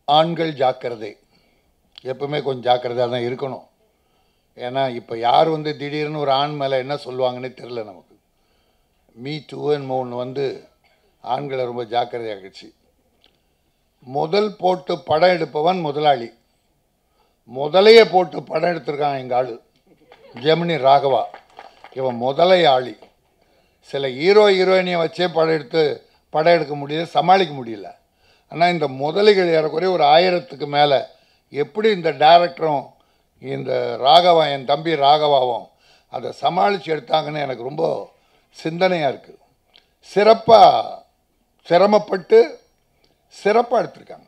ஆண்கள் ஜாக்கிரதை எப்பவுமே கொஞ்சம் ஜாக்கிரதையாக தான் இருக்கணும் ஏன்னா இப்போ யார் வந்து திடீர்னு ஒரு ஆண் மேலே என்ன சொல்லுவாங்கன்னே தெரில நமக்கு மீ டூன்னு ஒன்று வந்து ஆண்களை ரொம்ப ஜாக்கிரதையாகிடுச்சு முதல் போட்டு படம் எடுப்பவன் முதலாளி முதலையே போட்டு படம் எடுத்திருக்கான் எங்கள் ஆளு ஜெமினி ராகவா இவன் முதலையாளி சில ஹீரோ ஹீரோயினியை வச்சே படம் எடுத்து படம் எடுக்க முடியல சமாளிக்க முடியல ஆனால் இந்த முதலைகள் ஏறக்குறைய ஒரு ஆயிரத்துக்கு மேலே எப்படி இந்த டைரக்டரும் இந்த ராகவா என் தம்பி ராகவாவும் அதை சமாளித்து எடுத்தாங்கன்னு எனக்கு ரொம்ப சிந்தனையாக இருக்குது சிறப்பாக சிரமப்பட்டு சிறப்பாக எடுத்திருக்காங்க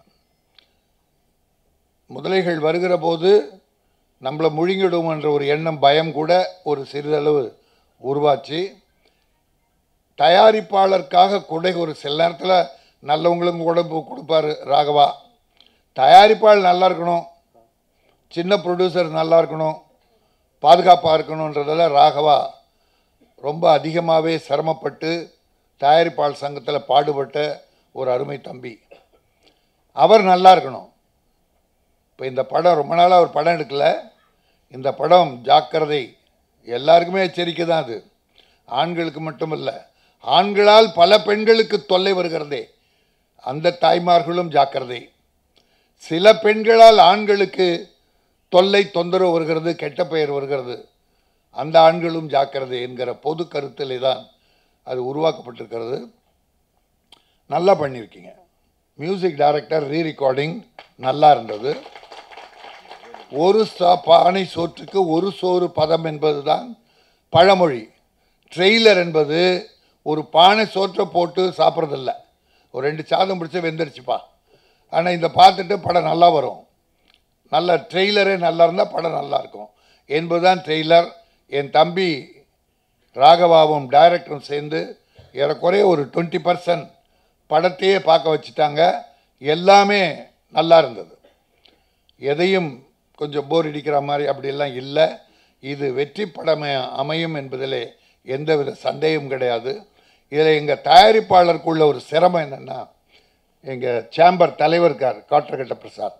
முதலைகள் வருகிற போது நம்மளை முழுங்கிடும் என்ற ஒரு எண்ணம் பயம் கூட ஒரு சிறிதளவு உருவாச்சு தயாரிப்பாளருக்காக கொடை ஒரு சில நேரத்தில் நல்லவங்களும் கூட பு- கொடுப்பாரு ராகவா தயாரிப்பாளர் நல்லா இருக்கணும் சின்ன ப்ரொடியூசர் நல்லா இருக்கணும் பாதுகாப்பாக இருக்கணுன்றதில் ராகவா ரொம்ப அதிகமாகவே சிரமப்பட்டு தயாரிப்பாளர் சங்கத்தில் பாடுபட்ட ஒரு அருமை தம்பி அவர் நல்லா இருக்கணும் இப்போ இந்த படம் ரொம்ப நாளாக ஒரு படம் எடுக்கல இந்த படம் ஜாக்கிரதை எல்லாருக்குமே எச்சரிக்கை தான் அது ஆண்களுக்கு மட்டும் இல்லை ஆண்களால் பல பெண்களுக்கு தொல்லை வருகிறதே அந்த தாய்மார்களும் ஜாக்கிரதை சில பெண்களால் ஆண்களுக்கு தொல்லை தொந்தரவு வருகிறது கெட்ட பெயர் வருகிறது அந்த ஆண்களும் ஜாக்கிரதை என்கிற பொது கருத்திலே தான் அது உருவாக்கப்பட்டிருக்கிறது நல்லா பண்ணியிருக்கீங்க மியூசிக் டைரக்டர் ரீ ரெக்கார்டிங் நல்லா இருந்தது ஒரு சா பானை சோற்றுக்கு ஒரு சோறு பதம் என்பதுதான் பழமொழி ட்ரெய்லர் என்பது ஒரு பானை சோற்றை போட்டு சாப்பிட்றதில்ல ஒரு ரெண்டு சாதம் பிடிச்சி வெந்துருச்சுப்பா ஆனால் இந்த பார்த்துட்டு படம் நல்லா வரும் நல்ல ட்ரெய்லரே நல்லா இருந்தால் படம் நல்லா இருக்கும் என்பதுதான் ட்ரெய்லர் என் தம்பி ராகவாவும் டைரக்டரும் சேர்ந்து ஏறக்குறைய ஒரு டுவெண்ட்டி பர்சன்ட் படத்தையே பார்க்க வச்சுட்டாங்க எல்லாமே நல்லா இருந்தது எதையும் கொஞ்சம் போர் அடிக்கிற மாதிரி அப்படியெல்லாம் இல்லை இது வெற்றி படம் அமையும் என்பதிலே எந்தவித சந்தேகம் கிடையாது இதில் எங்கள் தயாரிப்பாளருக்குள்ள ஒரு சிரமம் என்னென்னா எங்கள் சேம்பர் தலைவர் இருக்கார் காற்றகட்ட பிரசாத்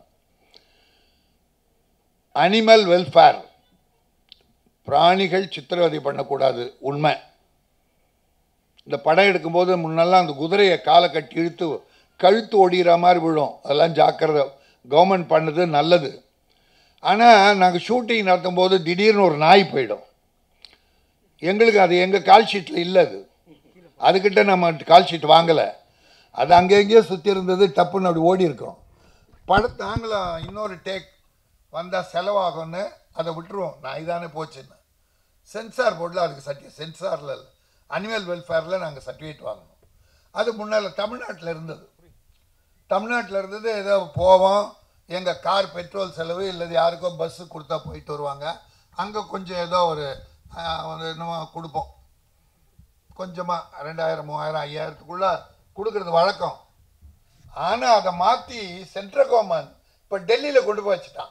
அனிமல் வெல்ஃபேர் பிராணிகள் சித்திரவதை பண்ணக்கூடாது உண்மை இந்த படம் எடுக்கும்போது முன்னெல்லாம் அந்த குதிரையை காலை கட்டி இழுத்து கழுத்து ஒடிகிற மாதிரி விழும் அதெல்லாம் ஜாக்கிரதை கவர்மெண்ட் பண்ணது நல்லது ஆனால் நாங்கள் ஷூட்டிங் நடத்தும் போது திடீர்னு ஒரு நாய் போயிடும் எங்களுக்கு அது எங்கள் கால் ஷீட்டில் இல்லை அது அதுக்கிட்ட நம்ம கால் ஷீட் வாங்கலை அது அங்கே எங்கேயோ சுற்றி இருந்தது டப்புன்னு அப்படி ஓடி இருக்கோம் படத்தை நாங்களும் இன்னொரு டேக் வந்தால் செலவாகும்னு அதை விட்டுருவோம் நான் இதானே போச்சுன்னு சென்சார் போர்டில் அதுக்கு சர்டி சென்சாரில் இல்லை அனிமல் வெல்ஃபேரில் நாங்கள் சர்டிஃபிகேட் வாங்கணும் அது முன்னால் தமிழ்நாட்டில் இருந்தது தமிழ்நாட்டில் இருந்தது ஏதோ போவோம் எங்கள் கார் பெட்ரோல் செலவு இல்லை யாருக்கோ பஸ்ஸு கொடுத்தா போயிட்டு வருவாங்க அங்கே கொஞ்சம் ஏதோ ஒரு ஆஹ், ஒரு என்னமோ கொடுப்போம் கொஞ்சமாக ரெண்டாயிரம் மூவாயிரம் ஐயாயிரத்துக்குள்ளே கொடுக்கறது வழக்கம் ஆனால் அதை மாற்றி சென்ட்ரல் கவர்மெண்ட் இப்போ டெல்லியில் கொண்டு போய் வச்சுட்டான்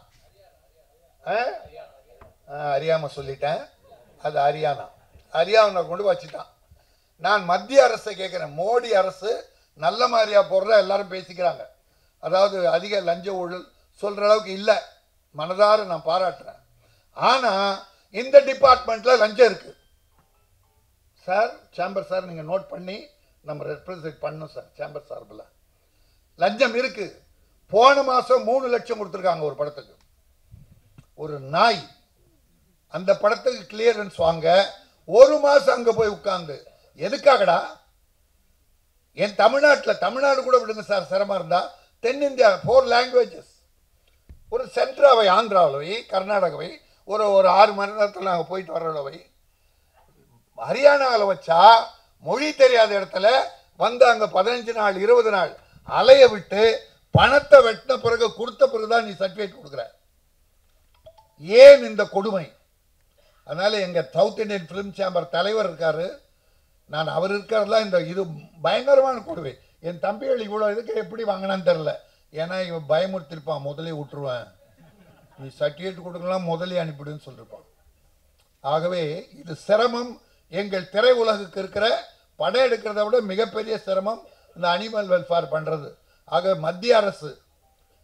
அறியாமல் சொல்லிட்டேன் அது ஹரியானா ஹரியானா கொண்டு போய் வச்சுட்டான் நான் மத்திய அரசை கேட்குறேன் மோடி அரசு நல்ல மாதிரியா போடுற எல்லாரும் பேசிக்கிறாங்க அதாவது அதிக லஞ்ச ஊழல் சொல்கிற அளவுக்கு இல்லை மனதார நான் பாராட்டுறேன் ஆனால் இந்த டிபார்ட்மெண்ட்டில் லஞ்சம் இருக்குது சார் சேம்பர் சார் நீங்கள் நோட் பண்ணி நம்ம ரெப்ரசன்ட் பண்ணணும் சார் சேம்பர் சார்பில் லஞ்சம் இருக்கு போன மாதம் மூணு லட்சம் கொடுத்துருக்காங்க ஒரு படத்துக்கு ஒரு நாய் அந்த படத்துக்கு கிளியரன்ஸ் வாங்க ஒரு மாசம் அங்க போய் உட்கார்ந்து எதுக்காகடா என் தமிழ்நாட்டில் தமிழ்நாடு கூட விடுங்க சார் சிரமம் இருந்தா தென்னிந்தியா ஃபோர் லாங்குவேஜஸ் ஒரு சென்ட்ராவை ஆந்திராவில் கர்நாடகாவை ஒரு ஒரு ஆறு மணி நேரத்தில் நாங்கள் போயிட்டு வர்றவை ஹரியானாவில் வச்சா மொழி தெரியாத இடத்துல வந்து அங்கே பதினஞ்சு நாள் இருபது நாள் அலைய விட்டு பணத்தை வெட்டின பிறகு கொடுத்த பிறகு தான் நீ சர்டிஃபிகேட் கொடுக்குற ஏன் இந்த கொடுமை அதனால எங்க சவுத் இந்தியன் ஃபிலிம் சேம்பர் தலைவர் இருக்காரு நான் அவர் இருக்கிறதுலாம் இந்த இது பயங்கரமான கொடுமை என் தம்பிகள் இவ்வளோ இதுக்கு எப்படி வாங்கினான்னு தெரில ஏன்னா இவன் பயமுறுத்திருப்பான் முதலே விட்டுருவேன் நீ சர்டிஃபிகேட் கொடுக்கலாம் முதலே அனுப்பிடுன்னு சொல்லியிருப்பான் ஆகவே இது சிரமம் எங்கள் திரை உலகுக்கு இருக்கிற படம் எடுக்கிறத விட மிகப்பெரிய சிரமம் இந்த அனிமல் வெல்ஃபேர் பண்ணுறது ஆக மத்திய அரசு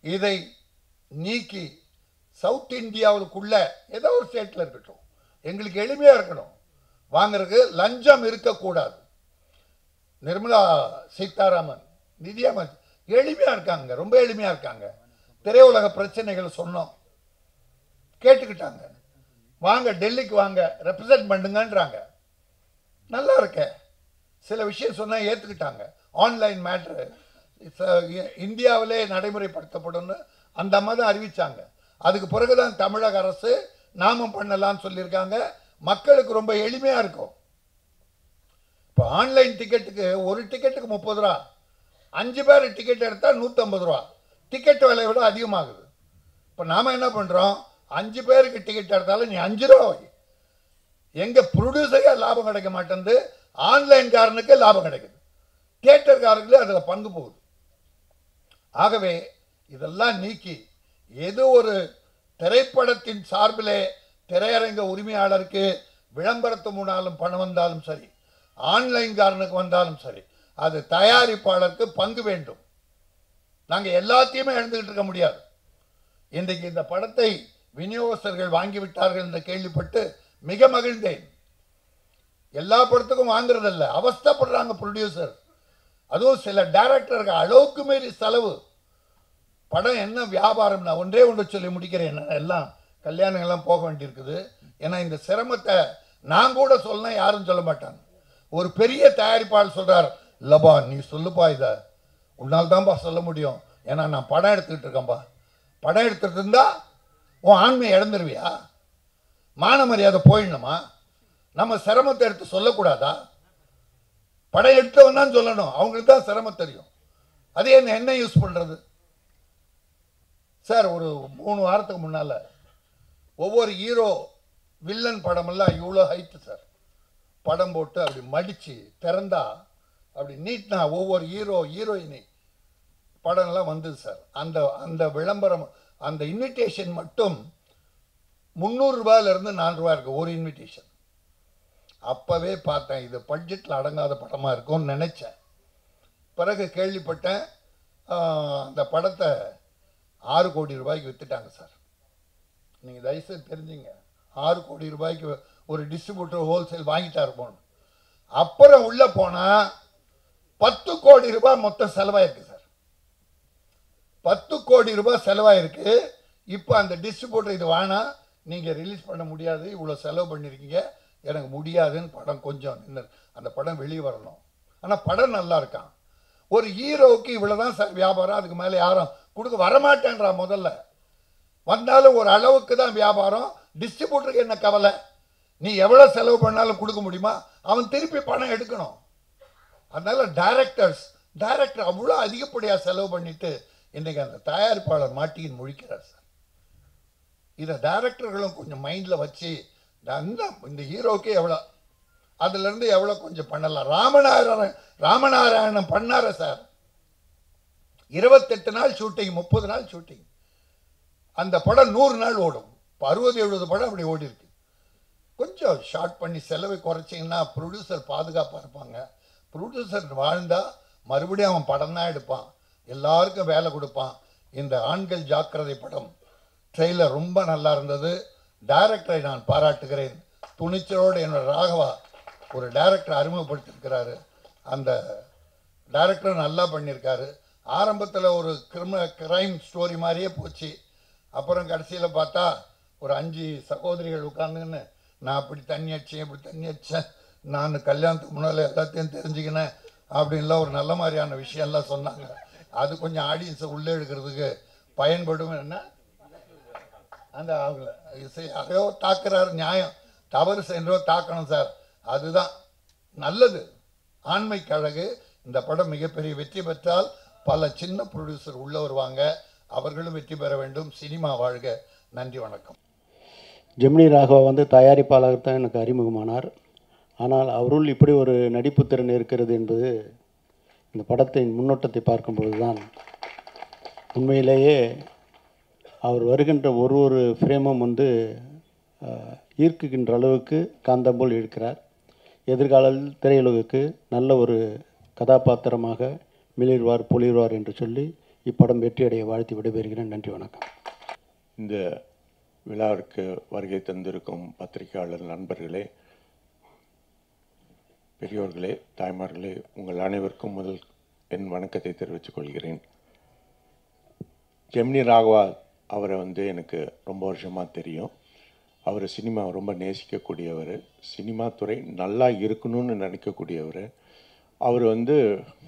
இதை நீக்கி சவுத் இந்தியாவுக்குள்ள ஏதோ ஒரு ஸ்டேட்டில் இருக்கட்டும் எங்களுக்கு எளிமையாக இருக்கணும் வாங்குறதுக்கு லஞ்சம் இருக்கக்கூடாது நிர்மலா சீதாராமன் நிதியமைச்சர் எளிமையாக இருக்காங்க ரொம்ப எளிமையாக இருக்காங்க திரையுலக பிரச்சனைகள் சொன்னோம் கேட்டுக்கிட்டாங்க வாங்க டெல்லிக்கு வாங்க ரெப்ரசன்ட் பண்ணுங்கன்றாங்க நல்லா இருக்க சில விஷயம் சொன்னால் ஏற்றுக்கிட்டாங்க ஆன்லைன் மேட்ரு இந்தியாவிலே நடைமுறைப்படுத்தப்படும்னு அந்த அம்மா தான் அறிவிச்சாங்க அதுக்கு பிறகுதான் தமிழக அரசு நாமம் பண்ணலாம்னு சொல்லியிருக்காங்க மக்களுக்கு ரொம்ப எளிமையாக இருக்கும் இப்போ ஆன்லைன் டிக்கெட்டுக்கு ஒரு டிக்கெட்டுக்கு முப்பது ரூபா அஞ்சு பேர் டிக்கெட் எடுத்தால் நூற்றம்பது ரூபா டிக்கெட் விலையை விட அதிகமாகுது இப்போ நாம் என்ன பண்ணுறோம் அஞ்சு பேருக்கு டிக்கெட் எடுத்தாலும் நீ அஞ்சு ரூபா வை எங்க ப்ரொடியூசருக்கே லாபம் கிடைக்க மாட்டேங்குது ஆன்லைன்காரனுக்கே லாபம் கிடைக்குது தியேட்டர்காரர்களே அதில் பங்கு போகுது ஆகவே இதெல்லாம் நீக்கி எது ஒரு திரைப்படத்தின் சார்பிலே திரையரங்க உரிமையாளருக்கு விளம்பரத்து மூணாலும் பணம் வந்தாலும் சரி ஆன்லைன்காரனுக்கு வந்தாலும் சரி அது தயாரிப்பாளருக்கு பங்கு வேண்டும் நாங்கள் எல்லாத்தையுமே எழுந்துக்கிட்டு இருக்க முடியாது இன்றைக்கு இந்த படத்தை விநியோகஸ்தர்கள் வாங்கிவிட்டார்கள் என்று கேள்விப்பட்டு மிக மகிழ்ந்தேன் எல்லா படத்துக்கும் வாங்குறதில்ல அவஸ்தைப்படுறாங்க ப்ரொடியூசர் அதுவும் சில டைரக்டர்கள் அளவுக்கு மீறி செலவு படம் என்ன வியாபாரம் நான் ஒன்றே ஒன்று சொல்லி முடிக்கிறேன் நான் எல்லாம் கல்யாணங்கள்லாம் போக வேண்டியிருக்குது ஏன்னா இந்த சிரமத்தை நான் கூட சொல்லனா யாரும் சொல்ல மாட்டாங்க ஒரு பெரிய தயாரிப்பாளர் சொல்றார் இல்லப்பா நீ சொல்லுப்பா இதை உன்னால் தான்ப்பா சொல்ல முடியும் ஏன்னா நான் படம் எடுத்துக்கிட்டு இருக்கேன்ப்பா படம் எடுத்துட்டு இருந்தா உன் ஆண்மையை இழந்துருவியா மான மரியாதை போயிடணுமா நம்ம சிரமத்தை எடுத்து சொல்லக்கூடாதா படம் எடுத்தவன் தான் சொல்லணும் அவங்களுக்கு தான் சிரமம் தெரியும் அது என்ன என்ன யூஸ் பண்ணுறது சார் ஒரு மூணு வாரத்துக்கு முன்னால் ஒவ்வொரு ஹீரோ வில்லன் படமெல்லாம் இவ்வளோ ஹைட்டு சார் படம் போட்டு அப்படி மடித்து திறந்தா அப்படி நீட்னா ஒவ்வொரு ஹீரோ ஹீரோயினி படம்லாம் வந்தது சார் அந்த அந்த விளம்பரம் அந்த இன்விடேஷன் மட்டும் முந்நூறுரூபாயிலிருந்து நாலு ரூபா இருக்குது ஒரு இன்விடேஷன் அப்போவே பார்த்தேன் இது பட்ஜெட்டில் அடங்காத படமாக இருக்கும்னு நினச்சேன் பிறகு கேள்விப்பட்டேன் ஆஹ், அந்த படத்தை ஆறு கோடி ரூபாய்க்கு விற்றுட்டாங்க சார் நீங்கள் தயவுசெய்து தெரிஞ்சுங்க ஆறு கோடி ரூபாய்க்கு ஒரு டிஸ்ட்ரிபியூட்டர் ஹோல்சேல் வாங்கிட்டாரு போன அப்புறம் உள்ளே போனால் பத்து கோடி ரூபாய் மொத்தம் செலவாயிருக்கு சார் பத்து கோடி ரூபாய் செலவாயிருக்கு இப்போ அந்த டிஸ்ட்ரிபியூட்டர் இது வேணாம் நீங்கள் ரிலீஸ் பண்ண முடியாது இவ்வளோ செலவு பண்ணியிருக்கீங்க எனக்கு முடியாதுன்னு படம் கொஞ்சம் நின்று அந்த படம் வெளியே வரணும் ஆனால் படம் நல்லா இருக்கான் ஒரு ஹீரோவுக்கு இவ்வளோ தான் சார் வியாபாரம் அதுக்கு மேலே யாரும் கொடுக்க வரமாட்டேன்றா முதல்ல வந்தாலும் ஒரு அளவுக்கு தான் வியாபாரம் டிஸ்ட்ரிபியூட்டருக்கு என்ன கவலை நீ எவ்வளோ செலவு பண்ணாலும் கொடுக்க முடியுமா அவன் திருப்பி பணம் எடுக்கணும் அதனால டைரக்டர்ஸ் டைரக்டர் அவ்வளோ அதிகப்படியாக செலவு பண்ணிட்டு இன்னைக்கு அந்த தயாரிப்பாளர் மாட்டியின் முழிக்கிறார் சார் இதை டைரக்டர்களும் கொஞ்சம் மைண்டில் வச்சு அந்த இந்த ஹீரோக்கே எவ்வளோ அதுலேருந்து எவ்வளோ கொஞ்சம் பண்ணலாம் ராமநாராயணன் ராமநாராயணன் பண்ணார சார் இருபத்தெட்டு நாள் ஷூட்டிங் முப்பது நாள் ஷூட்டிங் அந்த படம் நூறு நாள் ஓடும் இப்போ அறுபது எழுபது படம் அப்படி ஓடி இருக்கு கொஞ்சம் ஷார்ட் பண்ணி செலவை குறைச்சிங்கன்னா ப்ரொடியூசர் பாதுகாப்பாக இருப்பாங்க ப்ரொடியூசர் வாழ்ந்தால் மறுபடியும் அவன் படம் தான் எடுப்பான் எல்லாருக்கும் வேலை கொடுப்பான் இந்த ஆண்கள் ஜாக்கிரதை படம் ட்ரெய்லர் ரொம்ப நல்லா இருந்தது டைரக்டரை நான் பாராட்டுகிறேன் துணிச்சலோடு என்னோட ராகவா ஒரு டைரக்டர் அறிமுகப்படுத்தியிருக்கிறாரு அந்த டைரக்டர் நல்லா பண்ணியிருக்காரு ஆரம்பத்தில் ஒரு கிரிம கிரைம் ஸ்டோரி மாதிரியே போச்சு அப்புறம் கடைசியில் பார்த்தா ஒரு அஞ்சு சகோதரிகள் உட்காந்துன்னு நான் அப்படி தண்ணி அடிச்சேன் இப்படி தண்ணி அடித்தேன் நான் கல்யாணத்துக்கு முன்னால் எல்லாத்தையும் தெரிஞ்சுக்கினேன் அப்படின்லாம் ஒரு நல்ல மாதிரியான விஷயம்லாம் சொன்னாங்க அது கொஞ்சம் ஆடியன்ஸை உள்ளே எடுக்கிறதுக்கு பயன்படும் என்ன அந்த அவங்கள இசை யாரையோ தாக்குறாரு நியாயம் தவறு சென்றோ தாக்கணும் சார் அதுதான் நல்லது ஆண்மைக்கு அழகு இந்த படம் மிகப்பெரிய வெற்றி பெற்றால் பல சின்ன ப்ரொடியூசர் உள்ள வருவாங்க அவர்களும் வெற்றி பெற வேண்டும் சினிமா வாழ்க நன்றி வணக்கம் ஜெமினி ராகவா வந்து தயாரிப்பாளர் தான் எனக்கு அறிமுகமானார் ஆனால் அவருள் இப்படி ஒரு நடிப்பு திறன் இருக்கிறது என்பது இந்த படத்தின் முன்னோட்டத்தை பார்க்கும்பொழுது தான் உண்மையிலேயே அவர் வருகின்ற ஒரு ஒரு ஃப்ரேமும் வந்து அஹ், ஈர்க்குகின்ற அளவுக்கு காந்தம் போல் இருக்கிறார் எதிர்காலத்தில் திரையுலகுக்கு நல்ல ஒரு கதாபாத்திரமாக மிளிர்வார் பொலிர்வார் என்று சொல்லி இப்படம் வெற்றியடைய வாழ்த்தி விடைபெறுகிறேன் நன்றி வணக்கம் இந்த விழாவிற்கு வருகை தந்திருக்கும் பத்திரிகையாளர் நண்பர்களே பெரியோர்களே தாய்மார்களே உங்கள் அனைவருக்கும் முதல் என் வணக்கத்தை தெரிவித்துக் கொள்கிறேன் ஜெமினி ராகவா அவரை வந்து எனக்கு ரொம்ப வருஷமாக தெரியும் அவர் சினிமா ரொம்ப நேசிக்கக்கூடியவர் சினிமா துறை நல்லா இருக்கணும்னு நினைக்கக்கூடியவர் அவர் வந்து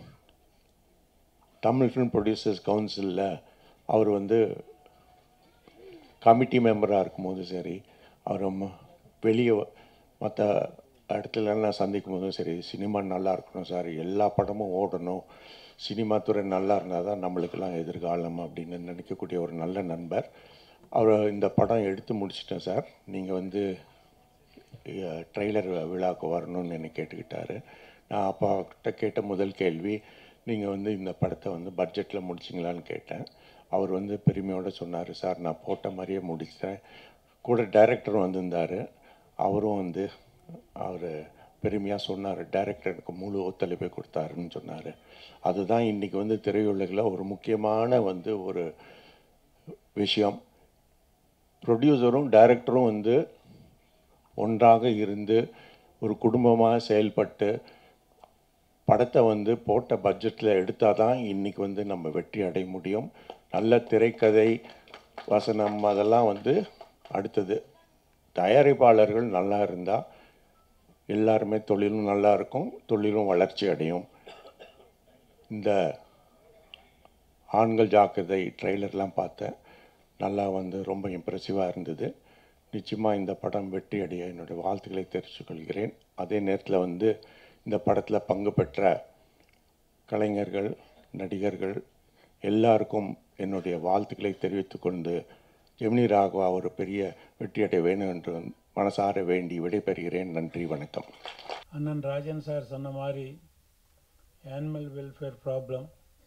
தமிழ் ஃபிலிம் ப்ரொடியூசர்ஸ் கவுன்சிலில் அவர் வந்து கமிட்டி மெம்பராக இருக்கும்போது சரி அவர் ம- வெளியே மற்ற இடத்துலலாம் சந்திக்கும் போதும் சரி சினிமா நல்லா இருக்கணும் சார் எல்லா படமும் ஓடணும் சினிமா துறை நல்லா இருந்தால் தான் நம்மளுக்கெல்லாம் எதிர்காலம் அப்படின்னு நினைக்கக்கூடிய ஒரு நல்ல நண்பர் அவர் இந்த படம் எடுத்து முடிச்சிட்டேன் சார் நீங்கள் வந்து ட்ரெய்லர் விழாவுக்கு வரணும்னு என்னை கேட்டுக்கிட்டாரு நான் அப்பா கிட்ட கேட்ட முதல் கேள்வி நீங்கள் வந்து இந்த படத்தை வந்து பட்ஜெட்டில் முடிச்சிங்களான்னு கேட்டேன் அவர் வந்து பெருமையோடு சொன்னார் சார் நான் போட்ட மாதிரியே முடிச்சிட்டேன் கூட டைரக்டரும் வந்திருந்தார் அவரும் வந்து அவர் பெருமையாக சொன்னார் டைரக்டர் எனக்கு முழு ஒத்துழைப்பை கொடுத்தாருன்னு சொன்னார் அதுதான் இன்றைக்கி வந்து திரையுலகில் ஒரு முக்கியமான வந்து ஒரு விஷயம் ப்ரொடியூசரும் டைரக்டரும் வந்து ஒன்றாக இருந்து ஒரு குடும்பமாக செயல்பட்டு படத்தை வந்து போட்ட பட்ஜெட்டில் எடுத்தால் தான் இன்றைக்கி வந்து நம்ம வெற்றி அடைய முடியும் நல்ல திரைக்கதை வசனம் அதெல்லாம் வந்து அடுத்தது தயாரிப்பாளர்கள் நல்லா இருந்தால் எல்லாருமே தொழிலும் நல்லா இருக்கும் தொழிலும் வளர்ச்சி அடையும் இந்த ஆண்கள் ஜாக்கிரதை ட்ரெய்லர்லாம் பார்த்தேன் நல்லா வந்து ரொம்ப இம்ப்ரெசிவாக இருந்தது நிச்சயமாக இந்த படம் வெற்றி அடைய என்னுடைய வாழ்த்துக்களை தெரிவித்துக் கொள்கிறேன் அதே நேரத்தில் வந்து இந்த படத்தில் பங்கு பெற்ற கலைஞர்கள் நடிகர்கள் எல்லாருக்கும் என்னுடைய வாழ்த்துக்களை தெரிவித்துக் கொண்டு ஜெமினி ராகவா ஒரு பெரிய வெற்றியடை வேணும் என்று மனசார வேண்டி விடைபெறுகிறேன் நன்றி வணக்கம் அண்ணன் ராஜன் சார் சொன்ன மாதிரி ஆனிமல் வெல்ஃபேர் ப்ராப்ளம்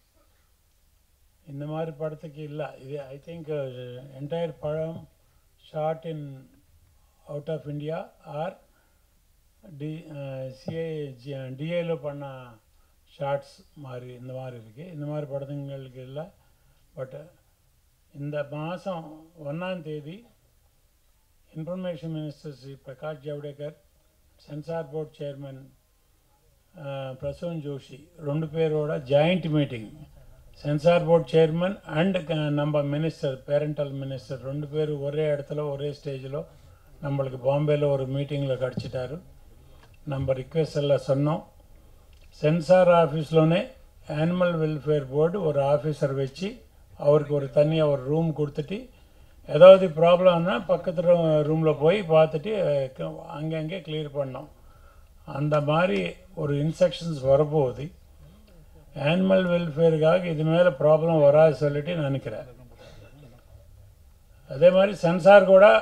இந்த மாதிரி படத்துக்கு இல்லை இது ஐ திங்க் என்டையர் படம் shot in out of India R T C A டிஏல பண்ண ஷார்ட்ஸ் மாதிரி இந்த மாதிரி இருக்குது இந்த மாதிரி படத்துங்களுக்கு இல்லை பட் இந்த மாதம் ஒன்றாம் தேதி information minister Shri Prakash Javadekar censor board chairman Prasoon Joshi రెండు పేరోட joint meeting censor board chairman and நம்ம மினிஸ்டர் பேரண்டல் மினிஸ்டர் ரெண்டு பேரும் ஒரே இடத்துல ஒரே ஸ்டேஜில் நம்மளுக்கு பாம்பேயில் ஒரு மீட்டிங்கில் கிடச்சிட்டாரு நம்ம ரிக்வெஸ்ட் எல்லாம் சொன்னோம் சென்சார் ஆஃபீஸ்లోనే యానిమల్ వెల్ఫేర్ బోర్డు ஒரு ஆஃபீஸர் வச்சு அவருக்கு ஒரு தனியாக ஒரு ரூம் கொடுத்துட்டு ஏதாவது ப்ராப்ளம்னா பக்கத்து ரூமில் போய் பார்த்துட்டு க- அங்கங்கே கிளியர் பண்ணோம் அந்த மாதிரி ஒரு இன்ஸ்ட்ரக்ஷன்ஸ் வரப்போகுது ஆனிமல் வெல்ஃபேருக்காக இது மேலே ப்ராப்ளம் வராது சொல்லிட்டு நினைக்கிறேன் அதே மாதிரி சென்சார் கூட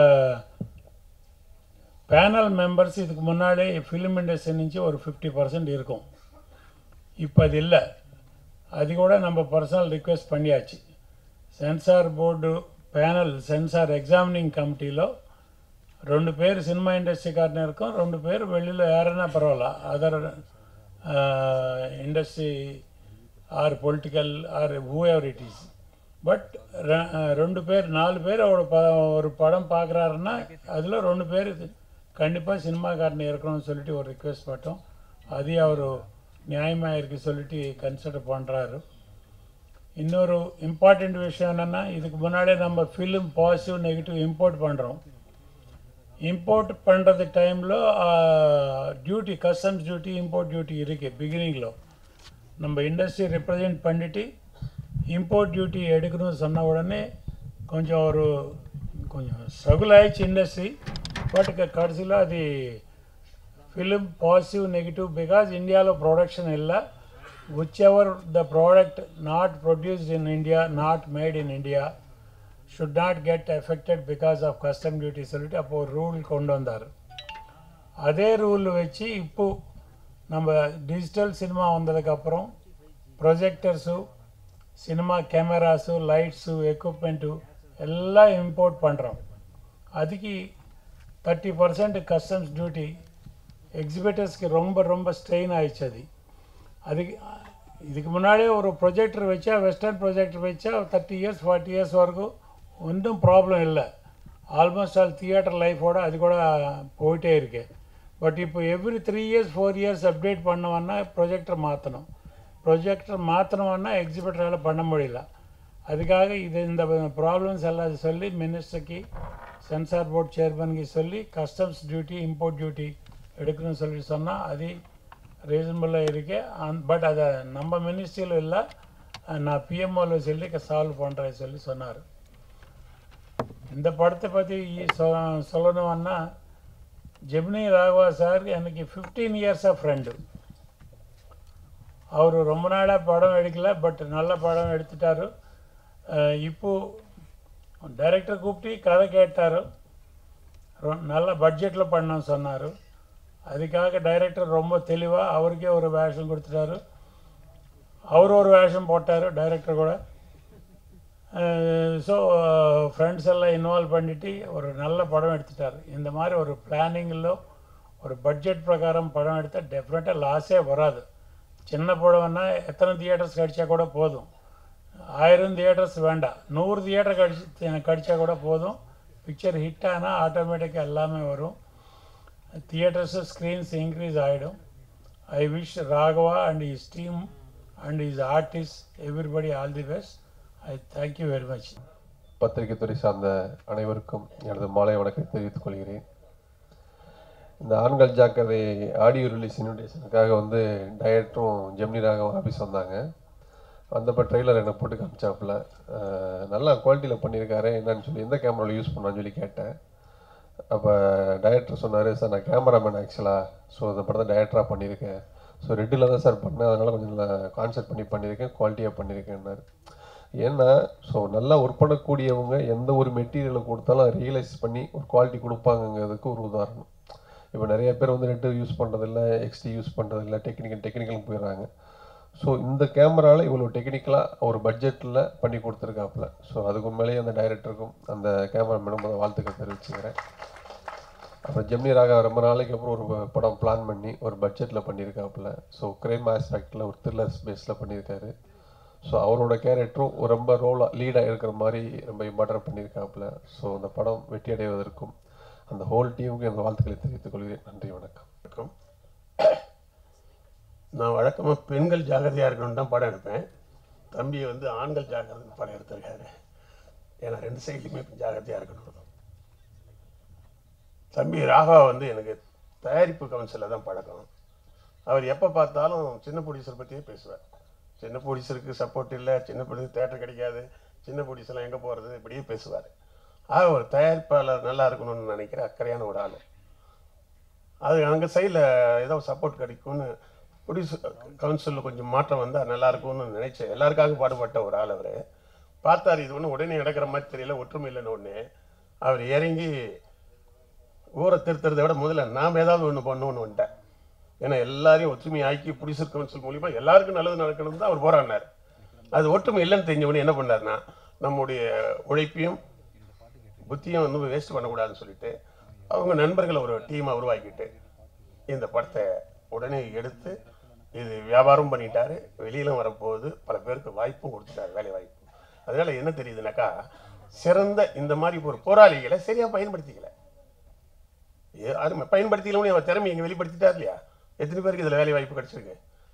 பேனல் மெம்பர்ஸ் இதுக்கு முன்னாடி ஃபிலிம் இண்டஸ்ட்ரி నుంచి ஒரு ஃபிஃப்டி பர்சன்ட் இருக்கும் இப்போ அது இல்லை அது கூட நம்ம பர்சனல் ரிக்வெஸ்ட் பண்ணியாச்சு censor board panel censor examining కమిటీలో రెండు పేరు సినిమా ఇండస్ట్రీ కారణ இருக்கும் రెండు பேர் வெளியில் யாருன்னா பரவாயில்ல other industry or political or whoever it is but ரெண்டு பேர் நாலு பேர் ஒரு ப ஒரு படம் பார்க்குறாருன்னா அதில் ரெண்டு பேர் கண்டிப்பாக சினிமாக்காரன் இருக்கணும்னு சொல்லிட்டு ஒரு ரிக்வெஸ்ட் பட்டோம் அதையும் அவர் நியாயமாக இருக்கு சொல்லிட்டு கன்சிடர் பண்ணுறாரு இன்னொரு இம்பார்ட்டண்ட் விஷயம் என்னென்னா இதுக்கு முன்னாடியே நம்ம ஃபிலிம் பாசிட்டிவ் நெகட்டிவ் இம்போர்ட் பண்ணுறோம் இம்போர்ட் பண்ணுறது டைமில் duty customs duty import duty இருக்குது பிகினிங்கில் நம்ம இண்டஸ்ட்ரி ரெப்ரசென்ட் பண்ணிட்டு இம்போர்ட் டியூட்டி எடுக்கணும்னு சொன்ன உடனே கொஞ்சம் ஒரு கொஞ்சம் ஸ்ட்ரகுள் ஆயிடுச்சு இண்டஸ்ட்ரி பட் கடைசியில் அது ఫిలిం పాజిటివ్ నెగిటివ్ బికాజ్ ఇండియాలో ప్రొడక్షన్ இல்லை which ever the product not produced in India not made in India should not get affected because of custom duty சொல்லிட்டு அப்போ ஒரு ரூல் கொண்டு வந்தார் அதே ரூல் வச்சு இப்போ நம்ம டிஜிட்டல் சினிமா வந்ததுக்கப்புறம் projectors cinema cameras lights equipment எல்லாம் இம்போர்ட் பண்ணுறோம் அதுக்கு థర్టీ పర్సెంట్ కస్టమ్స్ డ్యూటీ ఎగ్జిబిటర్స్కి రొంబ రొంబ స్ట్రెయిన్ ఆయిచ్చు అది అది இதுக்கு முன்னாடியே ஒரு ப்ரொஜெக்டர் வச்சா வெஸ்டர்ன் ப்ரொஜெக்டர் வச்சா தேர்ட்டி இயர்ஸ் ஃபார்ட்டி இயர்ஸ் வரைக்கும் ஒன்றும் ப்ராப்ளம் இல்லை ஆல்மோஸ்ட் ஆல் தியேட்டர் லைஃபோட அது கூட போயிட்டே இருக்கு பட் இப்போ every three years four years update பண்ணோம்னா ப்ரொஜெக்டர் மாற்றணும் ப்ரொஜெக்டர் மாற்றணும்னா எக்ஸிபிட்டரால் பண்ண முடியல அதுக்காக இது இந்த ப்ராப்ளம்ஸ் எல்லாம் சொல்லி மினிஸ்டருக்கு சென்சார் போர்ட் சேர்மனுக்கு சொல்லி கஸ்டம்ஸ் டியூட்டி இம்போர்ட் டியூட்டி எடுக்கணும்னு சொல்லி சொன்னால் அது ரீசனபிளாக இருக்கு பட் அதை நம்ம மினிஸ்ட்ரியில் இல்லை நான் பிஎம்ஓவில் சொல்லி சால்வ் பண்ணுறேன் சொல்லி சொன்னார் இந்த படத்தை பற்றி சொ சொல்லணும்னா ஜெமினி ராகவா சார் எனக்கு ஃபிஃப்டீன் இயர்ஸாக ஃப்ரெண்டு அவர் ரொம்ப நாளாக படம் எடுக்கல பட் நல்ல படம் எடுத்துட்டாரு அஹ் இப்போ டைரக்டர் கூப்பிட்டு கதை கேட்டார் ரொ- நல்ல பட்ஜெட்டில் பண்ண சொன்னார் அதுக்காக டைரக்டர் ரொம்ப தெளிவாக அவருக்கே ஒரு வேஷம் கொடுத்துட்டாரு அவர் ஒரு வேஷம் போட்டார் டைரக்டர் கூட ஸோ ஃப்ரெண்ட்ஸ் எல்லாம் இன்வால்வ் பண்ணிட்டு ஒரு நல்ல படம் எடுத்துட்டார் இந்த மாதிரி ஒரு பிளானிங்கில் ஒரு பட்ஜெட் பிரகாரம் படம் எடுத்தால் டெஃபினட்டாக லாஸே வராது சின்ன படம்னா எத்தனை தியேட்டர்ஸ் கடிச்சா கூட போதும் ஆயிரம் தியேட்டர்ஸ் வேண்டாம் நூறு தியேட்டர் கடிச்சு கடிச்சா கூட போதும் பிக்சர் ஹிட் ஆனால் ஆட்டோமேட்டிக்காக எல்லாமே வரும் தியேட்டர்ஸு ஸ்க்ரீன்ஸ் இன்க்ரீஸ் ஆகிடும் I wish Raghava and his team and his artist everybody all the best I thank you very much பத்திரிகை துறை சார்ந்த அனைவருக்கும் எனது மாலை வணக்கத்தை தெரிவித்துக் கொள்கிறேன் இந்த ஆண்கள் ஜாக்கிரதை ஆடியோ ரிலீஸ் இன்விடேஷனுக்காக வந்து டைரக்டரும் ஜெமினி ராகவும் ஆஃபீஸ் வந்தாங்க வந்தப்போ ட்ரெய்லர் என்னை போட்டு காமிச்சாப்புல அஹ், நல்லா குவாலிட்டியில் பண்ணியிருக்காரு என்னன்னு சொல்லி எந்த கேமராவில் யூஸ் பண்ணான்னு சொல்லி கேட்டேன் அப்போ டைரக்டர் சொன்னார் சார் நான் கேமராமேன் ஆக்சுவலாக ஸோ இந்த படத்தை டைரக்டராக பண்ணியிருக்கேன் ஸோ ரெட்டில் தான் சார் பண்ணேன் அதனால் கொஞ்சம் நல்லா கான்செப்ட் பண்ணி பண்ணியிருக்கேன் குவாலிட்டியாக பண்ணியிருக்கேன்னாரு ஏன்னா ஸோ நல்லா ஒர்க் பண்ணக்கூடியவங்க எந்த ஒரு மெட்டீரியலை கொடுத்தாலும் அதை ரியலைஸ் பண்ணி ஒரு குவாலிட்டி கொடுப்பாங்கங்கிறதுக்கு ஒரு உதாரணம் இப்போ நிறைய பேர் வந்து ரெட்டு யூஸ் பண்ணுறதில்ல எக்ஸ்டி யூஸ் பண்ணுறதில்ல டெக்னிக்கல் டெக்னிக்கல் போயிடுறாங்க ஸோ இந்த கேமராவில் இவ்வளோ டெக்னிக்கலாக ஒரு பட்ஜெட்டில் பண்ணி கொடுத்துருக்காப்புல ஸோ அதுக்கு மேலேயே அந்த டைரக்டருக்கும் அந்த கேமராமேனும் முதல் வாழ்த்துக்கள் தெரிவிச்சுக்கிறேன் அப்புறம் ஜெமினி ராகா ரொம்ப நாளைக்கு அப்புறம் ஒரு படம் பிளான் பண்ணி ஒரு பட்ஜெட்டில் பண்ணியிருக்காப்புல ஸோ கிரைம் ஆஸ்பெக்டில் ஒரு த்ரில்லர் ஸ்பேஸில் பண்ணியிருக்காரு ஸோ அவரோட கேரக்டரும் ரொம்ப ரோலாக லீடாக இருக்கிற மாதிரி ரொம்ப இம்பார்ட்டன் பண்ணியிருக்காப்புல ஸோ அந்த படம் வெற்றி அடைவதற்கும் அந்த ஹோல் டீமுக்கு என் வாழ்த்துக்களை தெரிவித்துக் கொள்கிறேன் நன்றி வணக்கம் வணக்கம் நான் வழக்கமாக பெண்கள் ஜாகிரதையாக இருக்கணும்னு தான் படம் எடுப்பேன் தம்பி வந்து ஆண்கள் ஜாகிரதைன்னு படம் எடுத்திருக்காரு ஏன்னா ரெண்டு சைட்லையுமே ஜாகிரதையாக இருக்கணும் தம்பி ராகவா வந்து எனக்கு தயாரிப்பு கவுன்சிலில் தான் பழக்கம் அவர் எப்போ பார்த்தாலும் சின்ன ப்ரொடியூசர் பற்றியே பேசுவார் சின்ன ப்ரொடியூசருக்கு சப்போர்ட் இல்லை சின்ன ப்ரொடியூசர் தேட்டர் கிடைக்காது சின்ன ப்ரொடியூசர்லாம் எங்கே போகிறது இப்படியே பேசுவார் ஆக ஒரு தயாரிப்பாளர் நல்லா இருக்கணும்னு நினைக்கிற அக்கறையான ஒரு ஆள் அது அங்கே சைடில் ஏதோ சப்போர்ட் கிடைக்கும்னு ப்ரொடியூசர் கவுன்சிலில் கொஞ்சம் மாற்றம் வந்தால் நல்லா இருக்கும்னு நினைச்சேன் எல்லாருக்காக பாடுபட்ட ஒரு ஆள் அவர் பார்த்தார் இது ஒன்று உடனே நடக்கிற மாதிரி தெரியல ஒற்றுமை இல்லைன்னு ஒன்று அவர் இறங்கி ஊரை திருத்துறதை விட முதல்ல நாம் ஏதாவது ஒன்று பண்ணணும்னு வந்துட்டேன் ஏன்னா எல்லாரையும் ஒற்றுமை ஆக்கி ப்ரொடியூசர் கவுன்சில் மூலிமா எல்லாருக்கும் நல்லது நடக்கணும் தான் அவர் போராடினார் அது ஒற்றுமை இல்லைன்னு தெரிஞ்சவொடனே என்ன பண்ணாருன்னா நம்முடைய உழைப்பையும் புத்தியும் வந்து வேஸ்ட் பண்ணக்கூடாதுன்னு சொல்லிட்டு அவங்க நண்பர்களை ஒரு டீமை உருவாக்கிட்டு இந்த படத்தை உடனே எடுத்து இது வியாபாரம் பண்ணிட்டாரு வெளியிலும் வரப்போகுது பல பேருக்கு வாய்ப்பும் கொடுத்துட்டாரு வேலை வாய்ப்பு அதனால என்ன தெரியுதுனாக்கா சிறந்த இந்த மாதிரி ஒரு போராளிகளை சரியா பயன்படுத்திக்கல யாருமே பயன்படுத்திக்கலன்னு அவன் திறமை இங்கே வெளிப்படுத்திட்டார் இல்லையா எத்தனை பேருக்கு இதில் வேலை வாய்ப்பு கிடைச்சிருக்கு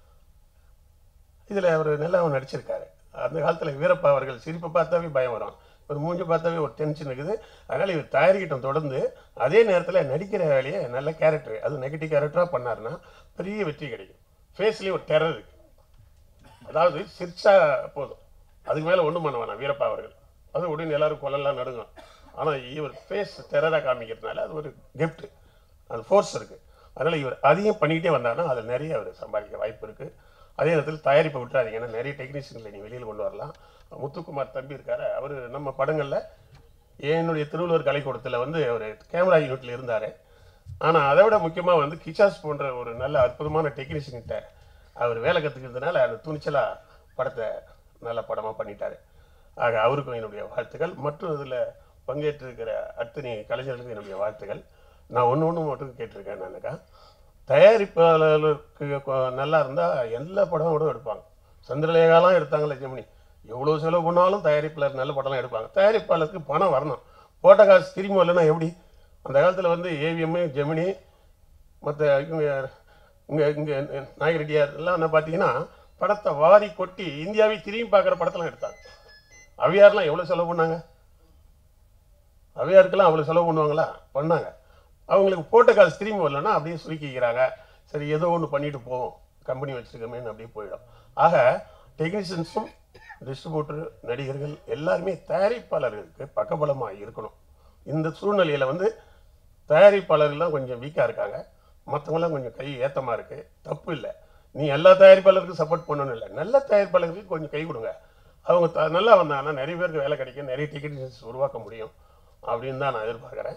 இதில் அவர் நல்லா அவன் நடிச்சிருக்காரு அந்த காலத்தில் வீரப்பா அவர்கள் சிரிப்பை பார்த்தாவே பயம் வரும் ஒரு மூஞ்சி பார்த்தாவே ஒரு டென்ஷன் இருக்குது அதனால் இவர் தயாரிக்கிட்டம் தொடர்ந்து அதே நேரத்தில் நடிக்கிற வேலையை நல்ல கேரக்டர் அது நெகட்டிவ் கேரக்டராக பண்ணாருன்னா பெரிய வெற்றி கிடைக்கும் ஃபேஸ்லேயே ஒரு டெரர் இருக்கு அதாவது சிரிச்சா போதும் அதுக்கு மேலே ஒன்றும் பண்ண வேணாம் வீரப்பா அவர்கள் அது உடனே எல்லாரும் கொல்லலாம் நடுங்கும் ஆனால் இவர் ஃபேஸ் டெரராக காமிக்கிறதுனால அது ஒரு கிஃப்ட் அது ஃபோர்ஸ் இருக்குது அதனால் இவர் அதையும் பண்ணிக்கிட்டே வந்தாருன்னா அதில் நிறைய அவர் சம்பாதிக்க வாய்ப்பு இருக்குது அதே நேரத்தில் தயாரிப்பை விட்டுறாதீங்க ஏன்னா நிறைய டெக்னீஷியன்களை நீ வெளியில் கொண்டு வரலாம் முத்துக்குமார் தம்பி இருக்காரு அவர் நம்ம படங்களில் என்னுடைய திருவள்ளுவர் கலைக்கூடத்தில் வந்து அவர் கேமரா யூனிட்டில் இருந்தார் ஆனால் அதை விட முக்கியமாக வந்து கிச்சாஸ் போன்ற ஒரு நல்ல அற்புதமான டெக்னீஷியன்கிட்ட அவர் வேலை கற்றுக்கிறதுனால அந்த துணிச்சலாக படத்தை நல்ல படமாக பண்ணிட்டாரு ஆக அவருக்கும் என்னுடைய வாழ்த்துக்கள் மற்றும் இதில் பங்கேற்றிருக்கிற அத்தனை கலைஞர்களுக்கும் என்னுடைய வாழ்த்துக்கள் நான் ஒன்று ஒன்று மட்டும் கேட்டிருக்கேன் நானுக்கா தயாரிப்பாளருக்கு கொ- நல்லா இருந்தால் எல்லா படமும் கூட எடுப்பாங்க சந்திரலேகாலாம் எடுத்தாங்களே ஜெமினி எவ்வளோ செலவு பண்ணாலும் தயாரிப்பாளர் நல்ல படம்லாம் எடுப்பாங்க தயாரிப்பாளருக்கு பணம் வரணும் போட்ட காசு திரும்பி வரலன்னா எப்படி அந்த காலத்தில் வந்து ஏவிஎம் ஜெமினி மற்ற இவங்க இங்கே இங்கே நாயகரெட்டியார் எல்லாம் என்ன பார்த்தீங்கன்னா படத்தை வாரி கொட்டி இந்தியாவை திரும்பி பார்க்குற படத்தெல்லாம் எடுத்தாங்க அவையார்லாம் எவ்வளோ செலவு பண்ணாங்க அவையாருக்கெல்லாம் அவ்வளோ செலவு பண்ணுவாங்களா பண்ணாங்க அவங்களுக்கு போட்ட காசு திரும்பி வரலன்னா அப்படியே சுருக்கிக்கிறாங்க சரி ஏதோ ஒன்று பண்ணிட்டு போவோம் கம்பெனி வச்சிருக்கமேன்னு அப்படியே போயிடும் ஆக டெக்னீஷியன்ஸும் டிஸ்ட்ரிபியூட்டர் நடிகர்கள் எல்லாருமே தயாரிப்பாளர்களுக்கு பக்கபலமாக இருக்கணும் இந்த சூழ்நிலையில் வந்து தயாரிப்பாளர்கள்லாம் கொஞ்சம் வீக்காக இருக்காங்க மற்றவங்களாம் கொஞ்சம் கை ஏத்தமாக இருக்கு தப்பு இல்லை நீ எல்லா தயாரிப்பாளருக்கும் சப்போர்ட் பண்ணணும் இல்லை நல்ல தயாரிப்பாளர்களுக்கு கொஞ்சம் கை கொடுங்க அவங்க த நல்லா வந்தாங்கன்னா நிறைய பேருக்கு வேலை கிடைக்கும் நிறைய டிக்கெட் உருவாக்க முடியும் அப்படின்னு தான் நான் எதிர்பார்க்குறேன்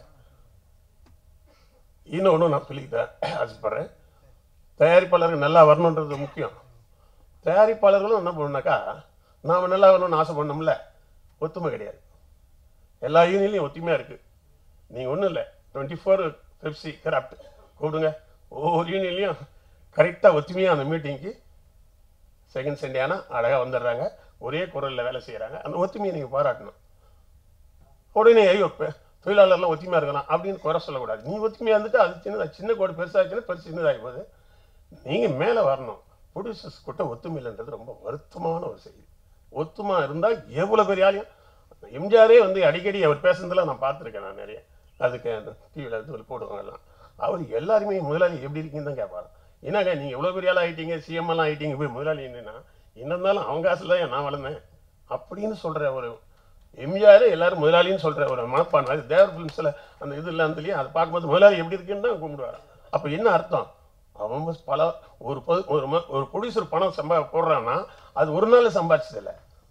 இன்னொன்று நான் சொல்லிக்கிட்டேன் ஆசைப்படுறேன் தயாரிப்பாளர்கள் நல்லா வரணுன்றது முக்கியம் தயாரிப்பாளர்களும் என்ன பண்ணணும்னாக்கா நாம் நல்லா வரணும்னு ஆசை பண்ணோம்ல ஒத்துமை கிடையாது எல்லா யூனியன்லையும் ஒத்துமையாக இருக்குது நீங்கள் ஒன்றும் இல்லை டுவெண்ட்டி ஃபோர் பெப்சி கிராஃப்ட் கூப்பிடுங்க ஒவ்வொரு யூனியன்லையும் கரெக்டாக ஒத்துமையாக அந்த மீட்டிங்க்கு செகண்ட் சண்டே ஆனால் அழகாக வந்துடுறாங்க ஒரே குரலில் வேலை செய்கிறாங்க அந்த ஒத்துமையை நீங்கள் பாராட்டணும் உடனே ஐயோ பெ- தொழிலாளர்லாம் ஒத்துமையாக இருக்கலாம் அப்படின்னு குறை சொல்லக்கூடாது நீ ஒத்துமையாக இருந்துட்டு அது சின்னதாக சின்ன கோடு பெருசாச்சுன்னா பெருசு சின்னதாகி போகுது நீங்கள் மேலே வரணும் ப்ரொடியூசர்ஸ் கூட்ட ஒத்துமை இல்லைன்றது ரொம்ப வருத்தமான ஒரு செய்தி ஒத்துமா இருந்தால் எவ்வளோ பெரிய ஆளையும் எம்ஜிஆரே வந்து அடிக்கடி அவர் பேசுனதெல்லாம் நான் பார்த்துருக்கேன் நான் நிறைய அதுக்கு அந்த டிவியில் இது போடுவாங்க எல்லாம் அவர் எல்லாருமே முதலாளி எப்படி இருக்கீங்கன்னு தான் கேட்பாரு என்னங்க நீங்கள் எவ்வளோ பெரிய ஆள் ஆகிட்டீங்க சிஎம் எல்லாம் ஆகிட்டீங்க போய் முதலாளி என்னன்னா என்ன இருந்தாலும் அவங்க காசுல தான் நான் வளர்ந்தேன் அப்படின்னு சொல்கிற ஒரு எம்ஜிஆர் எல்லாரும் முதலாளின்னு சொல்கிற ஒரு மனப்பான்மை அது தேவர் ஃபிலிம்ஸில் அந்த இது இல்லாமலேயே அதை பார்க்கும்போது முதலாளி எப்படி இருக்குன்னு தான் கும்பிடுவார் அப்போ என்ன அர்த்தம் அவன் வந்து பல ஒரு பொது ஒரு ம- ஒரு ப்ரொடியூசர் பணம் சம்பா போடுறான்னா அது ஒரு நாள் சம்பாதிச்சதில்லை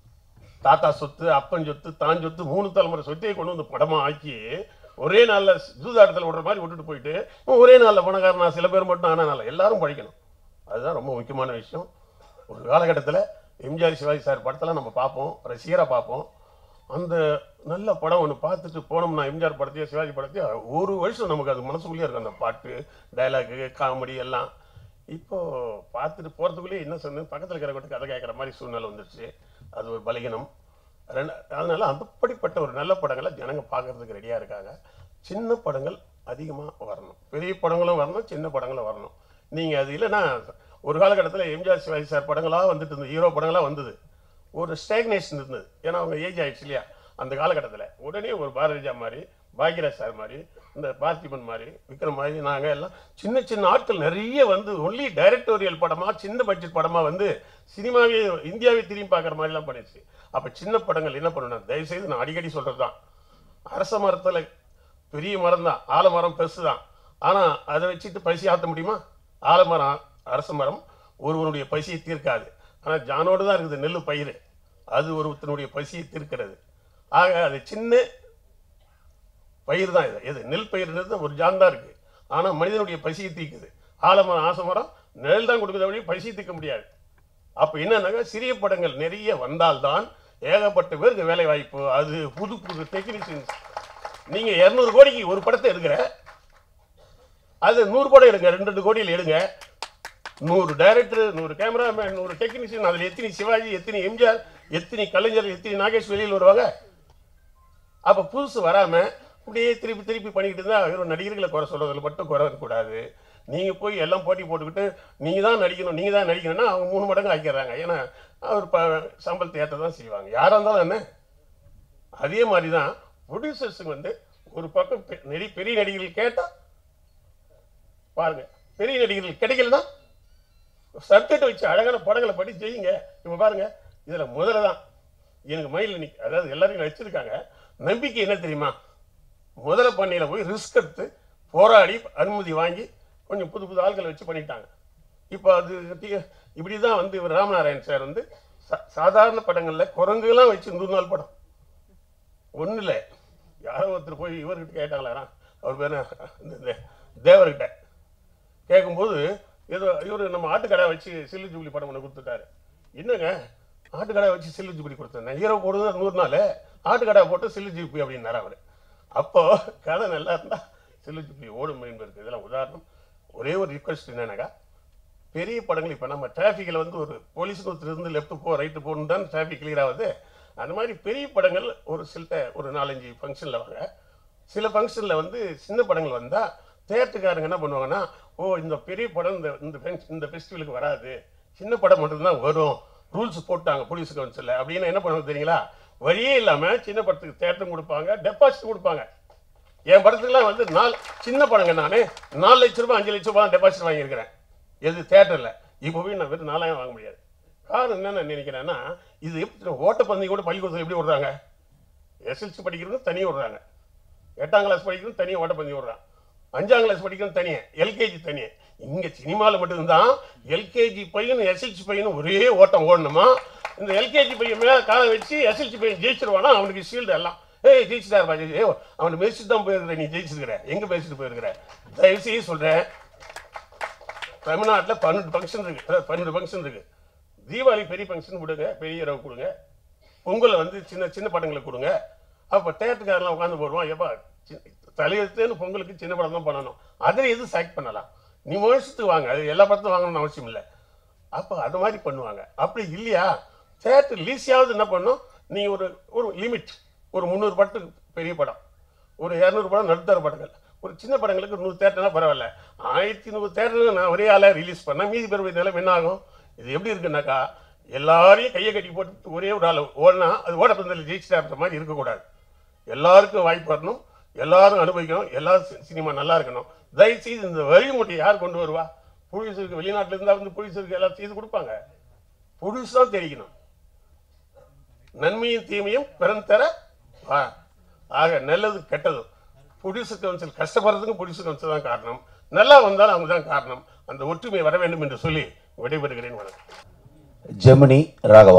தாத்தா சொத்து அப்பன் சொத்து தான் சொத்து மூணு தலைமுறை சொத்தையை கொண்டு வந்து படமா ஆக்கி ஒரே நாள்ல சூதாட்டத்தில் விடுற மாதிரி விட்டுட்டு போயிட்டு இவன் ஒரே நாள்ல பணக்காரனா சில பேர் மட்டும் ஆனா நாள் எல்லாரும் படிக்கணும் அதுதான் ரொம்ப முக்கியமான விஷயம் ஒரு காலகட்டத்தில் எம்ஜிஆர் சிவாஜி சார் படத்தெல்லாம் நம்ம பார்ப்போம் ரசிகராக பார்ப்போம் அந்த நல்ல படம் ஒன்று பார்த்துட்டு போனோம்னா எம்ஜிஆர் படத்தையோ சிவாஜி படத்தையோ ஒரு வருஷம் நமக்கு அது மனசுக்குள்ளேயே இருக்கும் அந்த பாட்டு டைலாகு காமெடி எல்லாம் இப்போ பார்த்துட்டு போகிறதுக்குள்ளேயே என்ன சொன்னு பக்கத்தில் இருக்கிற கதை கேட்குற மாதிரி சூழ்நிலை வந்துருச்சு அது ஒரு பலகீனம் ரெண்டு அதனால அப்படிப்பட்ட ஒரு நல்ல படங்களை ஜனங்க பார்க்கறதுக்கு ரெடியாக இருக்காங்க சின்ன படங்கள் அதிகமாக வரணும் பெரிய படங்களும் வரணும் சின்ன படங்களும் வரணும் நீங்கள் அது இல்லைன்னா ஒரு காலகட்டத்தில் எம்ஜிஆர் சிவாஜி சார் படங்களாக வந்துட்டு இருந்தது ஹீரோ படங்களாக வந்தது ஒரு ஸ்டேக்னேஷன் இருந்தது ஏன்னா அவங்க ஏஜ் ஆயிடுச்சு இல்லையா அந்த காலகட்டத்தில் உடனே ஒரு பாரதிஜா மாதிரி பாக்யராஜ் சார் மாதிரி இந்த பார்த்திபன் மாதிரி விக்ரம் மாதிரி நாங்கள் எல்லாம் சின்ன சின்ன ஆட்கள் நிறைய வந்து ஒன்லி டைரக்டோரியல் படமாக சின்ன பட்ஜெட் படமாக வந்து சினிமாவே இந்தியாவை திரும்பி பார்க்குற மாதிரிலாம் பண்ணிடுச்சு அப்போ சின்ன படங்கள் என்ன பண்ணணும் தயவுசெய்து நான் அடிக்கடி சொல்கிறது தான் அரச மரத்தில் பெரிய மரம் தான் ஆலமரம் பெருசு தான் ஆனால் அதை வச்சுட்டு பசி ஆற்ற முடியுமா ஆலமரம் அரச மரம் ஒருவனுடைய பசியை தீர்க்காது ஆனால் ஜானோடு தான் இருக்குது நெல் பயிர் அது ஒருத்தனுடைய பசியை தீர்க்கிறது ஆக அது சின்ன பயிர் தான் இது எது நெல் பயிர்ன்றது ஒரு ஜான் தான் இருக்கு ஆனால் மனிதனுடைய பசியை தீக்குது ஆலமரம் ஆசமரம் நெல் தான் கொடுக்குற வழி பசியை தீர்க்க முடியாது அப்போ என்னன்னாக்கா சிறிய படங்கள் நிறைய வந்தால்தான் ஏகப்பட்ட பேருக்கு வேலை வாய்ப்பு அது புது புது டெக்னீஷியன்ஸ் நீங்க இரநூறு கோடிக்கு ஒரு படத்தை எடுக்கிற அது நூறு படம் எடுங்க ரெண்டு ரெண்டு கோடியில் எடுங்க நூறு டைரக்டர் நூறு கேமராமேன் நூறு டெக்னீஷியன் அதில் எத்தனை சிவாஜி எத்தனை எம்ஜிஆர் எத்தனை கலைஞர் எத்தனை நாகேஷ் வெளியில் வருவாங்க அப்போ புதுசு வராமல் இப்படியே திருப்பி திருப்பி பண்ணிக்கிட்டு இருந்தால் வெறும் நடிகர்களை குறை சொல்றதுல மட்டும் குறை இருக்கக்கூடாது நீங்கள் போய் எல்லாம் போட்டி போட்டுக்கிட்டு நீங்கள் தான் நடிக்கணும் நீங்கள் தான் நடிக்கணும்னா அவங்க மூணு மடங்கு ஆக்கிடுறாங்க ஏன்னா அவர் ப சம்பளத்தை ஏற்ற தான் செய்வாங்க யாராக இருந்தாலும் என்ன அதே மாதிரி தான் ப்ரொடியூசர்ஸுக்கு வந்து ஒரு பக்கம் பெ- நெறி பெரிய நடிகர்கள் கேட்டால் பாருங்க பெரிய நடிகர்கள் கிடைக்கலனா சப்ஜெக்ட் வச்சு அழகான படங்களை படி செய்யுங்க இப்போ பாருங்க இதில் முதல்ல தான் எனக்கு மயில் நிக் அதாவது எல்லாரையும் வச்சிருக்காங்க நம்பிக்கை என்ன தெரியுமா முதல பண்ணையில் போய் ரிஸ்க் எடுத்து போராடி அனுமதி வாங்கி கொஞ்சம் புது புது ஆள்களை வச்சு பண்ணிட்டாங்க இப்போ அது டி- இப்படி தான் வந்து இவர் ராமநாராயண் சார் வந்து சா- சாதாரண படங்களில் குரங்குலாம் வச்சு நூறு நாள் படம் ஒன்றும் இல்லை யாரோ ஒருத்தர் போய் இவர்கிட்ட கேட்டாங்களா அவர் பேர் என்ன? இந்த தே- தேவர்கிட்ட கேட்கும்போது ஏதோ இவர் நம்ம ஆட்டுக்கடை வச்சு சில்லு ஜூபிலி படம் ஒன்று கொடுத்துட்டாரு என்னங்க ஆட்டுக்கடை வச்சு சில்லு ஜூபிலி கொடுத்தேன் ஹீரோ போடுறது நூறு நாள் ஆட்டுக்கடை போட்டு சில்லு ஜூபி அப்படின்னாரு அவர் அப்போ கதை நல்லா இருந்தா சில்லு ஜூபிலி ஓடும் என்பதற்கு இதெல்லாம் உதாரணம் ஒரே ஒரு ரிக்வெஸ்ட் என்னன்னாக்கா பெரிய படங்கள் இப்போ நம்ம டிராஃபிக்கில் வந்து ஒரு போலீஸ் ஒருத்தர் இருந்து லெஃப்ட் போ ரைட்டு போகணும் தான் டிராஃபிக் கிளியர் ஆகுது அந்த மாதிரி பெரிய படங்கள் ஒரு சில ஒரு நாலஞ்சு ஃபங்க்ஷனில் வாங்க சில ஃபங்க்ஷனில் வந்து சின்ன படங்கள் வந்தால் தேட்டருக்காரங்க என்ன பண்ணுவாங்கன்னா ஓ இந்த பெரிய படம் இந்த இந்த ஃபெங்- இந்த ஃபெஸ்டிவலுக்கு வராது சின்ன படம் மட்டும்தான் வரும் ரூல்ஸ் போட்டாங்க போலீஸ் கவுன்சிலில் அப்படின்னு என்ன பண்ணுவாங்க தெரியுங்களா வழியே இல்லாமல் சின்ன படத்துக்கு தேட்டரும் கொடுப்பாங்க டெபாசிட் கொடுப்பாங்க என் படத்துக்குலாம் வந்து நாலு சின்ன படங்க நான் நாலு லட்ச ரூபாய் அஞ்சு லட்ச ரூபாய் டெபாசிட் வாங்கியிருக்கிறேன் எது தேட்டரில் இப்போ போய் நான் வெறும் நாலாயிரம் வாங்க முடியாது காரணம் என்ன நான் நினைக்கிறேன்னா இது எப்படி ஓட்டப்பந்தயம் கூட பள்ளிக்கூடத்தில் எப்படி விடுறாங்க எஸ்எல்சி படிக்கிறது தனியாக விடுறாங்க எட்டாம் கிளாஸ் படிக்கிறது தனியாக ஓட்டப்பந்தயம் விடுறான் அஞ்சாம் கிளாஸ் படிக்கிறது தனியாக எல்கேஜி தனியாக இங்கே சினிமாவில் மட்டும்தான் எல்கேஜி பையன் எஸ்எல்சி பையனும் ஒரே ஓட்டம் ஓடணுமா இந்த எல்கேஜி பையன் மேலே காலை வச்சு எஸ்எல்சி பையன் ஜெயிச்சிருவானா அவனுக்கு ஷீல்டு எல்லாம் ஏய் ஜெயிச்சிட்டாருப்பா ஜெயிச்சு ஏய் அவனை பேசிட்டு தான் போயிருக்கிற நீ ஜெயிச்சிருக்கிற எங்கே பேசிட்டு போயிருக்கிற தயவு செய்து சொல்கிறேன் தமிழ்நாட்டில் பன்னெண்டு ஃபங்க்ஷன் இருக்கு அதாவது பன்னெண்டு ஃபங்க்ஷன் இருக்கு தீபாவளி பெரிய ஃபங்க்ஷன் கொடுங்க பெரிய இரவு கொடுங்க பொங்கலை வந்து சின்ன சின்ன படங்களை கொடுங்க அப்போ தேட்டருக்காரெல்லாம் உட்காந்து போடுவான் எப்பா சி- தலையெழுத்துன்னு பொங்கலுக்கு சின்ன படம் தான் பண்ணணும் அதில் எது செலக்ட் பண்ணலாம் நீ வருஷத்துக்கு வாங்க அது எல்லா படத்தும் வாங்கணும்னு அவசியம் இல்லை அப்போ அது மாதிரி பண்ணுவாங்க அப்படி இல்லையா தேட்டர் லீஸியாவது என்ன பண்ணும் நீ ஒரு ஒரு லிமிட் ஒரு முந்நூறு படத்துக்கு பெரிய படம் ஒரு இரநூறு படம் நடுத்தர படங்கள் ஒரு சின்ன படங்களுக்கு நூறு தேட்டர்னா பரவாயில்ல ஆயிரத்தி நூறு தேட்டர் நான் ஒரே ஆளாக ரிலீஸ் பண்ணால் மீதி பேருடைய நிலைமை என்ன ஆகும் இது எப்படி இருக்குன்னாக்கா எல்லாரையும் கையை கட்டி போட்டு ஒரே ஒரு ஆள் ஓடினா அது ஓடப்பந்தத்தில் ஜெயிச்சிட்டாருன்ற மாதிரி இருக்கக்கூடாது எல்லாருக்கும் வாய்ப்பு வரணும் எல்லாரும் அனுபவிக்கணும் எல்லாரும் சி- சினிமா நல்லா இருக்கணும் தயவுசெய்து இந்த வழிமுறையை யார் கொண்டு வருவா ப்ரொடியூசருக்கு வெளிநாட்டில் இருந்தால் வந்து ப்ரொடியூசருக்கு எல்லாம் செய்து கொடுப்பாங்க ப்ரொடியூஸ் தான் தெரிவிக்கணும் நன்மையும் தீமையும் பிறந்தர வா ஆக நல்லது கெட்டது ப்ரொடியூசர் கவுன்சில் கஷ்டப்படுறதுக்கும் ப்ரொடியூசர் கவுன்சில் தான் காரணம் நல்லா வந்தாலும் அவங்க தான் காரணம் அந்த ஒற்றுமை வர வேண்டும் என்று சொல்லி விடைபெறுகிறேன் வணக்கம் ஜெமினி ராகவா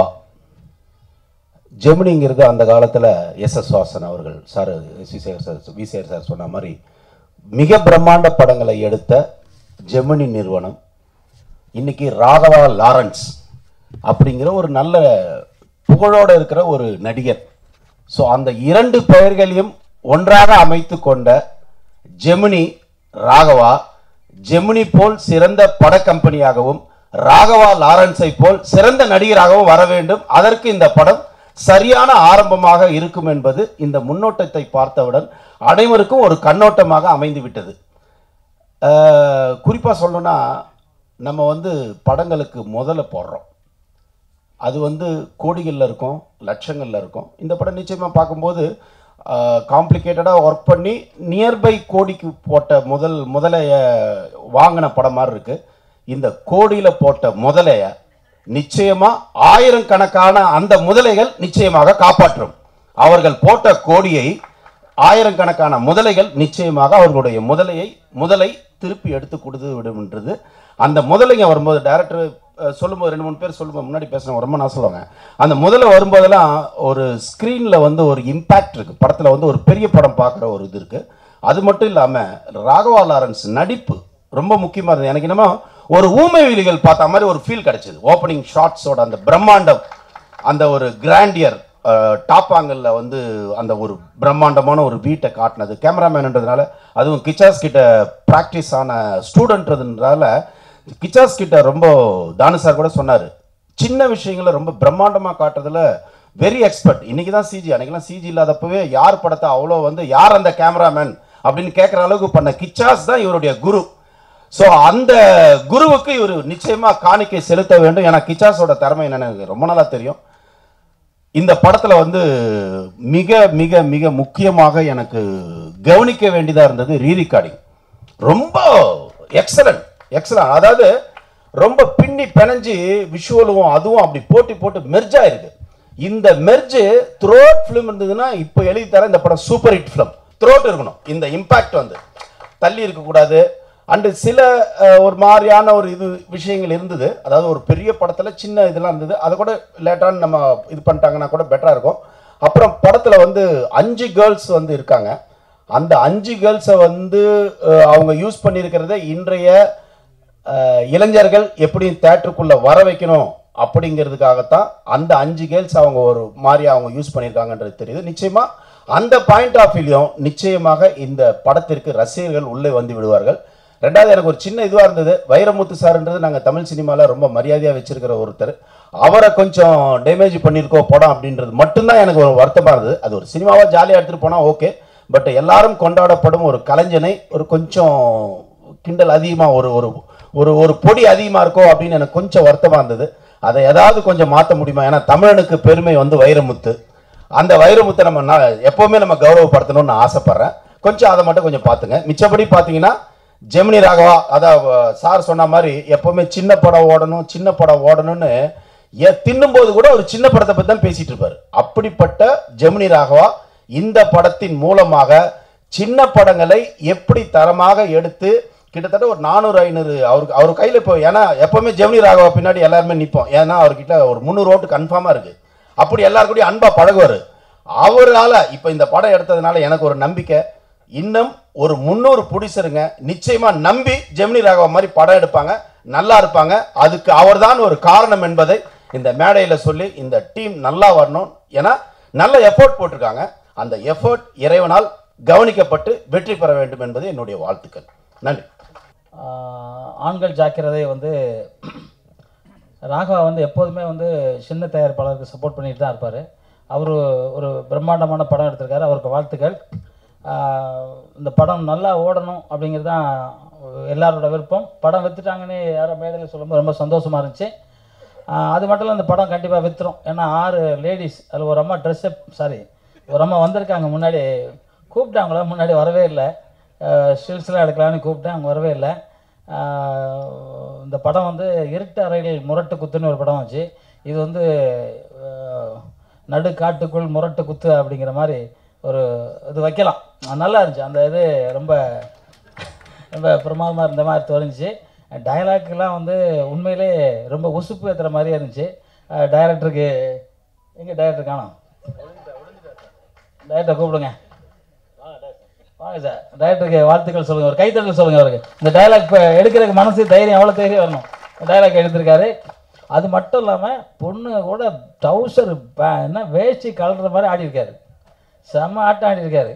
ஜெமினிங்கிறது அந்த காலத்தில் எஸ் எஸ் வாசன் அவர்கள் சார் சிசேகர் சார் விசேகர் சார் சொன்ன மாதிரி மிக பிரம்மாண்ட படங்களை எடுத்த ஜெமினி நிறுவனம் இன்னைக்கு ராகவா லாரன்ஸ் அப்படிங்கிற ஒரு நல்ல புகழோடு இருக்கிற ஒரு நடிகர் ஸோ அந்த இரண்டு பெயர்களையும் ஒன்றாக அமைத்து கொண்ட ஜெமினி ராகவா ஜெமினி போல் சிறந்த பட கம்பெனியாகவும் ராகவா லாரன்ஸை போல் சிறந்த நடிகராகவும் வர வேண்டும் அதற்கு இந்த படம் சரியான ஆரம்பமாக இருக்கும் என்பது இந்த முன்னோட்டத்தை பார்த்தவுடன் அனைவருக்கும் ஒரு கண்ணோட்டமாக அமைந்து விட்டது குறிப்பாக சொல்லணும்னா நம்ம வந்து படங்களுக்கு முதல்ல போடுறோம் அது வந்து கோடிகளில் இருக்கும் லட்சங்களில் இருக்கும் இந்த படம் நிச்சயமாக பார்க்கும்போது காம்ப்ளிகேட்டடாக ஒர்க் பண்ணி நியர்பை கோடிக்கு போட்ட முதல் முதலைய வாங்கின படம் மாதிரி இருக்குது இந்த கோடியில் போட்ட முதலைய நிச்சயமாக ஆயிரக்கணக்கான அந்த முதலைகள் நிச்சயமாக காப்பாற்றும் அவர்கள் போட்ட கோடியை ஆயிரக்கணக்கான முதலைகள் நிச்சயமாக அவர்களுடைய முதலையை முதலை திருப்பி எடுத்து கொடுத்து விடும்ன்றது அந்த முதலைங்க வரும்போது டேரக்டர் சொல்லும்போது ரெண்டு மூணு பேர் சொல்லும்போது முன்னாடி பேசுகிறவங்க ரொம்ப நான் சொல்லுவாங்க அந்த முதல்ல வரும்போதெல்லாம் ஒரு ஸ்க்ரீனில் வந்து ஒரு இம்பேக்ட் இருக்குது படத்தில் வந்து ஒரு பெரிய படம் பார்க்குற ஒரு இது இருக்குது அது மட்டும் இல்லாமல் ராகவா லாரன்ஸ் நடிப்பு ரொம்ப முக்கியமாக இருந்தது எனக்கு என்னமோ ஒரு ஊமை விழிகள் பார்த்த மாதிரி ஒரு ஃபீல் கிடைச்சது ஓப்பனிங் ஷாட்ஸோட அந்த பிரம்மாண்டம் அந்த ஒரு கிராண்டியர் டாப் ஆங்கிளில் வந்து அந்த ஒரு பிரம்மாண்டமான ஒரு வீட்டை காட்டினது கேமராமேன்ன்றதுனால அதுவும் கிச்சாஸ் கிட்ட ப்ராக்டிஸ் ஆன ஸ்டூடெண்ட்ன்றதுனால கிச்சாஸ் கிட்ட ரொம்ப தானு சார் கூட சொன்னார் சின்ன விஷயங்களை ரொம்ப பிரம்மாண்டமாக காட்டுறதுல வெரி எக்ஸ்பர்ட் இன்னைக்கு தான் சிஜி அன்னைக்கெல்லாம் சிஜி இல்லாதப்பவே யார் படத்தை அவ்வளோ வந்து யார் அந்த கேமராமேன் அப்படின்னு கேட்குற அளவுக்கு பண்ண கிச்சாஸ் தான் இவருடைய குரு ஸோ அந்த குருவுக்கு இவர் நிச்சயமா காணிக்கை செலுத்த வேண்டும் ஏன்னா கிச்சாஸோட திறமை என்னன்னு எனக்கு ரொம்ப நாளா தெரியும் இந்த படத்துல வந்து மிக மிக மிக முக்கியமாக எனக்கு கவனிக்க வேண்டியதா இருந்தது ரீரிகார்டிங் ரொம்ப எக்ஸலண்ட் எக்ஸலண்ட் அதாவது ரொம்ப பின்னி பிணைஞ்சு விஷுவலும் அதுவும் அப்படி போட்டி போட்டு மெர்ஜ் ஆயிருக்கு இந்த மெர்ஜ் த்ரோட் ஃபிலிம் இருந்ததுன்னா இப்போ எழுதி தர இந்த படம் சூப்பர் ஹிட் ஃபிலிம் த்ரோட் இருக்கணும் இந்த இம்பாக்ட் வந்து தள்ளி இருக்கக்கூடாது அண்டு சில அஹ், ஒரு மாதிரியான ஒரு இது விஷயங்கள் இருந்தது அதாவது ஒரு பெரிய படத்தில் சின்ன இதெல்லாம் இருந்தது அதை கூட லேட்டான நம்ம இது பண்ணிட்டாங்கன்னா கூட பெட்டராக இருக்கும் அப்புறம் படத்தில் வந்து அஞ்சு கேர்ள்ஸ் வந்து இருக்காங்க அந்த அஞ்சு கேர்ள்ஸை வந்து அஹ், அவங்க யூஸ் பண்ணியிருக்கிறத இன்றைய அஹ், இளைஞர்கள் எப்படி தேட்டருக்குள்ளே வர வைக்கணும் அப்படிங்கிறதுக்காகத்தான் அந்த அஞ்சு கேர்ள்ஸ் அவங்க ஒரு மாதிரி அவங்க யூஸ் பண்ணியிருக்காங்கன்றது தெரியுது நிச்சயமாக அந்த பாயிண்ட் ஆஃப் வியூலையும் நிச்சயமாக இந்த படத்திற்கு ரசிகர்கள் உள்ளே வந்து விடுவார்கள் ரெண்டாவது எனக்கு ஒரு சின்ன இதுவாக இருந்தது வைரமுத்து சார்ன்றது நாங்கள் தமிழ் சினிமாவில் ரொம்ப மரியாதையாக வச்சிருக்கிற ஒருத்தர் அவரை கொஞ்சம் டேமேஜ் பண்ணியிருக்கோம் படம் அப்படின்றது மட்டும்தான் எனக்கு ஒரு வருத்தமாக இருந்தது அது ஒரு சினிமாவாக ஜாலியாக எடுத்துகிட்டு போனால் ஓகே பட் எல்லாரும் கொண்டாடப்படும் ஒரு கலைஞனை ஒரு கொஞ்சம் கிண்டல் அதிகமாக ஒரு ஒரு ஒரு ஒரு பொடி அதிகமாக இருக்கோ அப்படின்னு எனக்கு கொஞ்சம் வருத்தமாக இருந்தது அதை ஏதாவது கொஞ்சம் மாற்ற முடியுமா ஏன்னா தமிழனுக்கு பெருமை வந்து வைரமுத்து அந்த வைரமுத்தை நம்ம ந- எப்பவுமே நம்ம கௌரவப்படுத்தணும்னு நான் ஆசைப்படுறேன் கொஞ்சம் அதை மட்டும் கொஞ்சம் பார்த்துங்க மிச்சப்படி பார்த்தீங்கன்னா ஜெமினி ராகவா அதான் அஹ், சார் சொன்ன மாதிரி எப்பவுமே சின்ன படம் ஓடணும் சின்ன படம் ஓடணும்னு எ தின்னும்போது கூட ஒரு சின்ன படத்தை பற்றி தான் பேசிட்டு இருப்பார் அப்படிப்பட்ட ஜெமினி ராகவா இந்த படத்தின் மூலமாக சின்ன படங்களை எப்படி தரமாக எடுத்து கிட்டத்தட்ட ஒரு நானூறு ஐநூறு அவருக்கு அவர் கையில் இப்போ ஏன்னா எப்பவுமே ஜெமினி ராகவா பின்னாடி எல்லாருமே நிற்போம் ஏன்னா அவர்கிட்ட ஒரு முந்நூறு ஓட்டு கன்ஃபார்மாக இருக்கு அப்படி எல்லாரும் கூடயும் அன்பா பழகுவார் அவரால இப்போ இந்த படம் எடுத்ததுனால எனக்கு ஒரு நம்பிக்கை இன்னும் ஒரு முந்நூறு புடிசருங்க நிச்சயமா நம்பி ஜெமினி ராகவா மாதிரி படம் எடுப்பாங்க நல்லா இருப்பாங்க அதுக்கு அவர்தான் ஒரு காரணம் என்பதை இந்த மேடையில சொல்லி இந்த டீம் நல்லா வரணும் ஏன்னா நல்ல எஃபோர்ட் போட்டிருக்காங்க அந்த எஃபோர்ட் இறைவனால் கவனிக்கப்பட்டு வெற்றி பெற வேண்டும் என்பது என்னுடைய வாழ்த்துக்கள் நன்றி ஆஹ் ஆண்கள் ஜாக்கிரதை வந்து ராகவா வந்து எப்போதுமே வந்து சின்ன தயாரிப்பாளருக்கு சப்போர்ட் பண்ணிட்டு தான் இருப்பார் அவர் ஒரு பிரம்மாண்டமான படம் எடுத்திருக்காரு அவருக்கு வாழ்த்துக்கள் ஆஹ் இந்த படம் நல்லா ஓடணும் அப்படிங்கிறது தான் எல்லாரோட விருப்பம் படம் வித்துட்டாங்கன்னு யாரோ மேடையில் சொல்லும்போது ரொம்ப சந்தோஷமாக இருந்துச்சு ஆஹ் அது மட்டும் இல்லை இந்த படம் கண்டிப்பாக வித்துரும் ஏன்னா ஆறு லேடிஸ் அதில் ஒரு அம்மா ட்ரெஸ்ஸப் சாரி ஒரு அம்மா வந்திருக்காங்க முன்னாடி கூப்பிட்டாங்களா முன்னாடி வரவே இல்லை ஸ்டில்ஸ்லாம் எடுக்கலான்னு கூப்பிட்டேன் அவங்க வரவே இல்லை ஆஹ் இந்த படம் வந்து இருட்டு அறையில் முரட்டு குத்துன்னு ஒரு படம் வச்சு இது வந்து ஆஹ் நடு காட்டுக்குள் முரட்டு குத்து அப்படிங்கிற மாதிரி ஒரு இது வைக்கலாம் அது நல்லா இருந்துச்சு அந்த இது ரொம்ப ரொம்ப பிரமாதமாக இருந்த மாதிரி தோணுச்சு டயலாக்லாம் வந்து உண்மையிலே ரொம்ப உசுப்பு ஏற்றுற மாதிரியே இருந்துச்சு டைரக்டருக்கு எங்கே டைரக்டர் காணோம் டைரக்டர் கூப்பிடுங்க வாங்க சார் டைரக்டருக்கு வாழ்த்துக்கள் சொல்லுங்கள் ஒரு கைத்தட்டல் சொல்லுங்கள் அவருக்கு இந்த டைலாக் இப்போ எடுக்கிறதுக்கு மனசு தைரியம் எவ்வளோ தைரியம் வரணும் டைலாக் எடுத்திருக்காரு அது மட்டும் இல்லாமல் பொண்ணு கூட டவுசர் என்ன வேஷ்டி கலர்ற மாதிரி ஆடியிருக்காரு செம்ம ஆட்டம் ஆடியிருக்காரு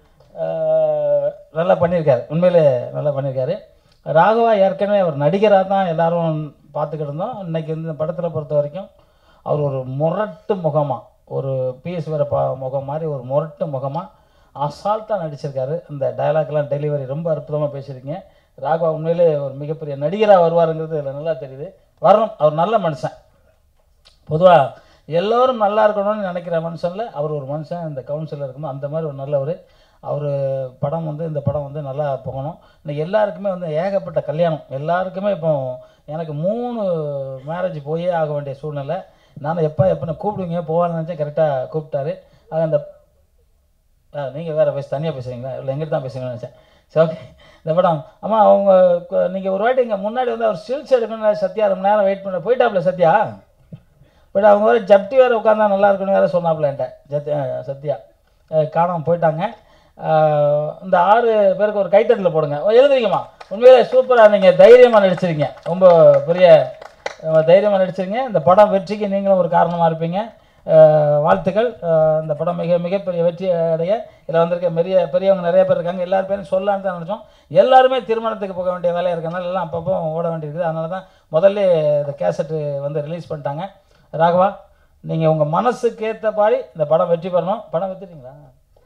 ஆஹ் நல்லா பண்ணியிருக்காரு உண்மையிலே நல்லா பண்ணியிருக்காரு ராகவா ஏற்கனவே அவர் நடிகராக தான் எல்லாரும் பார்த்துக்கிட்டு இருந்தோம் இன்னைக்கு இந்த படத்தில் பொறுத்த வரைக்கும் அவர் ஒரு முரட்டு முகமாக ஒரு பிஎஸ் வீரப்பா முகம் மாதிரி ஒரு முரட்டு முகமாக அசால்ட்டாக நடிச்சிருக்காரு இந்த டயலாக்லாம் டெலிவரி ரொம்ப அற்புதமாக பேசியிருக்கீங்க ராகவா உண்மையிலே ஒரு மிகப்பெரிய நடிகராக வருவாருங்கிறது இதில் நல்லா தெரியுது வரணும் அவர் நல்ல மனுஷன் பொதுவாக எல்லோரும் நல்லா இருக்கணும்னு நினைக்கிற மனுஷனில் அவர் ஒரு மனுஷன் இந்த கவுன்சிலர் இருக்கும்போது அந்த மாதிரி ஒரு நல்லவர் அவர் படம் வந்து இந்த படம் வந்து நல்லா போகணும் இன்னைக்கு எல்லாருக்குமே வந்து ஏகப்பட்ட கல்யாணம் எல்லாருக்குமே இப்போ எனக்கு மூணு மேரேஜ் போயே ஆக வேண்டிய சூழ்நிலை நான் எப்போ எப்போ கூப்பிடுவீங்க போவான்னு நினச்சேன் கரெக்டாக கூப்பிட்டாரு அது அந்த நீங்கள் வேறு பேச தனியாக பேசுகிறீங்களா இல்லை எங்கிட்ட தான் பேசுகிறீங்கன்னு நினச்சேன் சரி ஓகே இந்த படம் அம்மா அவங்க நீங்கள் ஒரு வாட்டி இங்கே முன்னாடி வந்து அவர் ஸ்டில்ஸ் எடுக்கணும் சத்யா ரொம்ப நேரம் வெயிட் பண்ண போயிட்டாப்ல சத்யா பட் அவங்க வேறு ஜப்டி வேறு உட்காந்தா நல்லா இருக்குன்னு வேறு சொன்னாப்புல என்கிட்ட சத்யா சத்யா அஹ் காணாம போயிட்டாங்க அஹ் இந்த ஆறு பேருக்கு ஒரு கைத்தட்டல் போடுங்க ஓ, எழுதுறீங்கம்மா உண்மையிலே சூப்பராக நீங்கள் தைரியமாக நடிச்சிருக்கீங்க ரொம்ப பெரிய அஹ், தைரியமாக நடிச்சிருங்க இந்த படம் வெற்றிக்கு நீங்களும் ஒரு காரணமாக இருப்பீங்க அஹ், வாழ்த்துக்கள் அஹ், இந்த படம் மிக மிகப்பெரிய வெற்றி அடைய இதில் வந்திருக்க பெரிய பெரியவங்க நிறைய பேர் இருக்காங்க எல்லார் பேரும் சொல்லலான்னு தான் நினச்சோம் எல்லாருமே திருமணத்துக்கு போக வேண்டிய வேலையாக இருக்கனால எல்லாம் அப்பப்போ ஓட வேண்டியிருக்குது அதனால தான் முதல்ல இந்த கேசட்டு வந்து ரிலீஸ் பண்ணிட்டாங்க ராகவா நீங்கள் உங்கள் மனசுக்கு ஏற்ற மாதிரி இந்த படம் வெற்றி பெறணும் படம் வித்துட்டீங்களா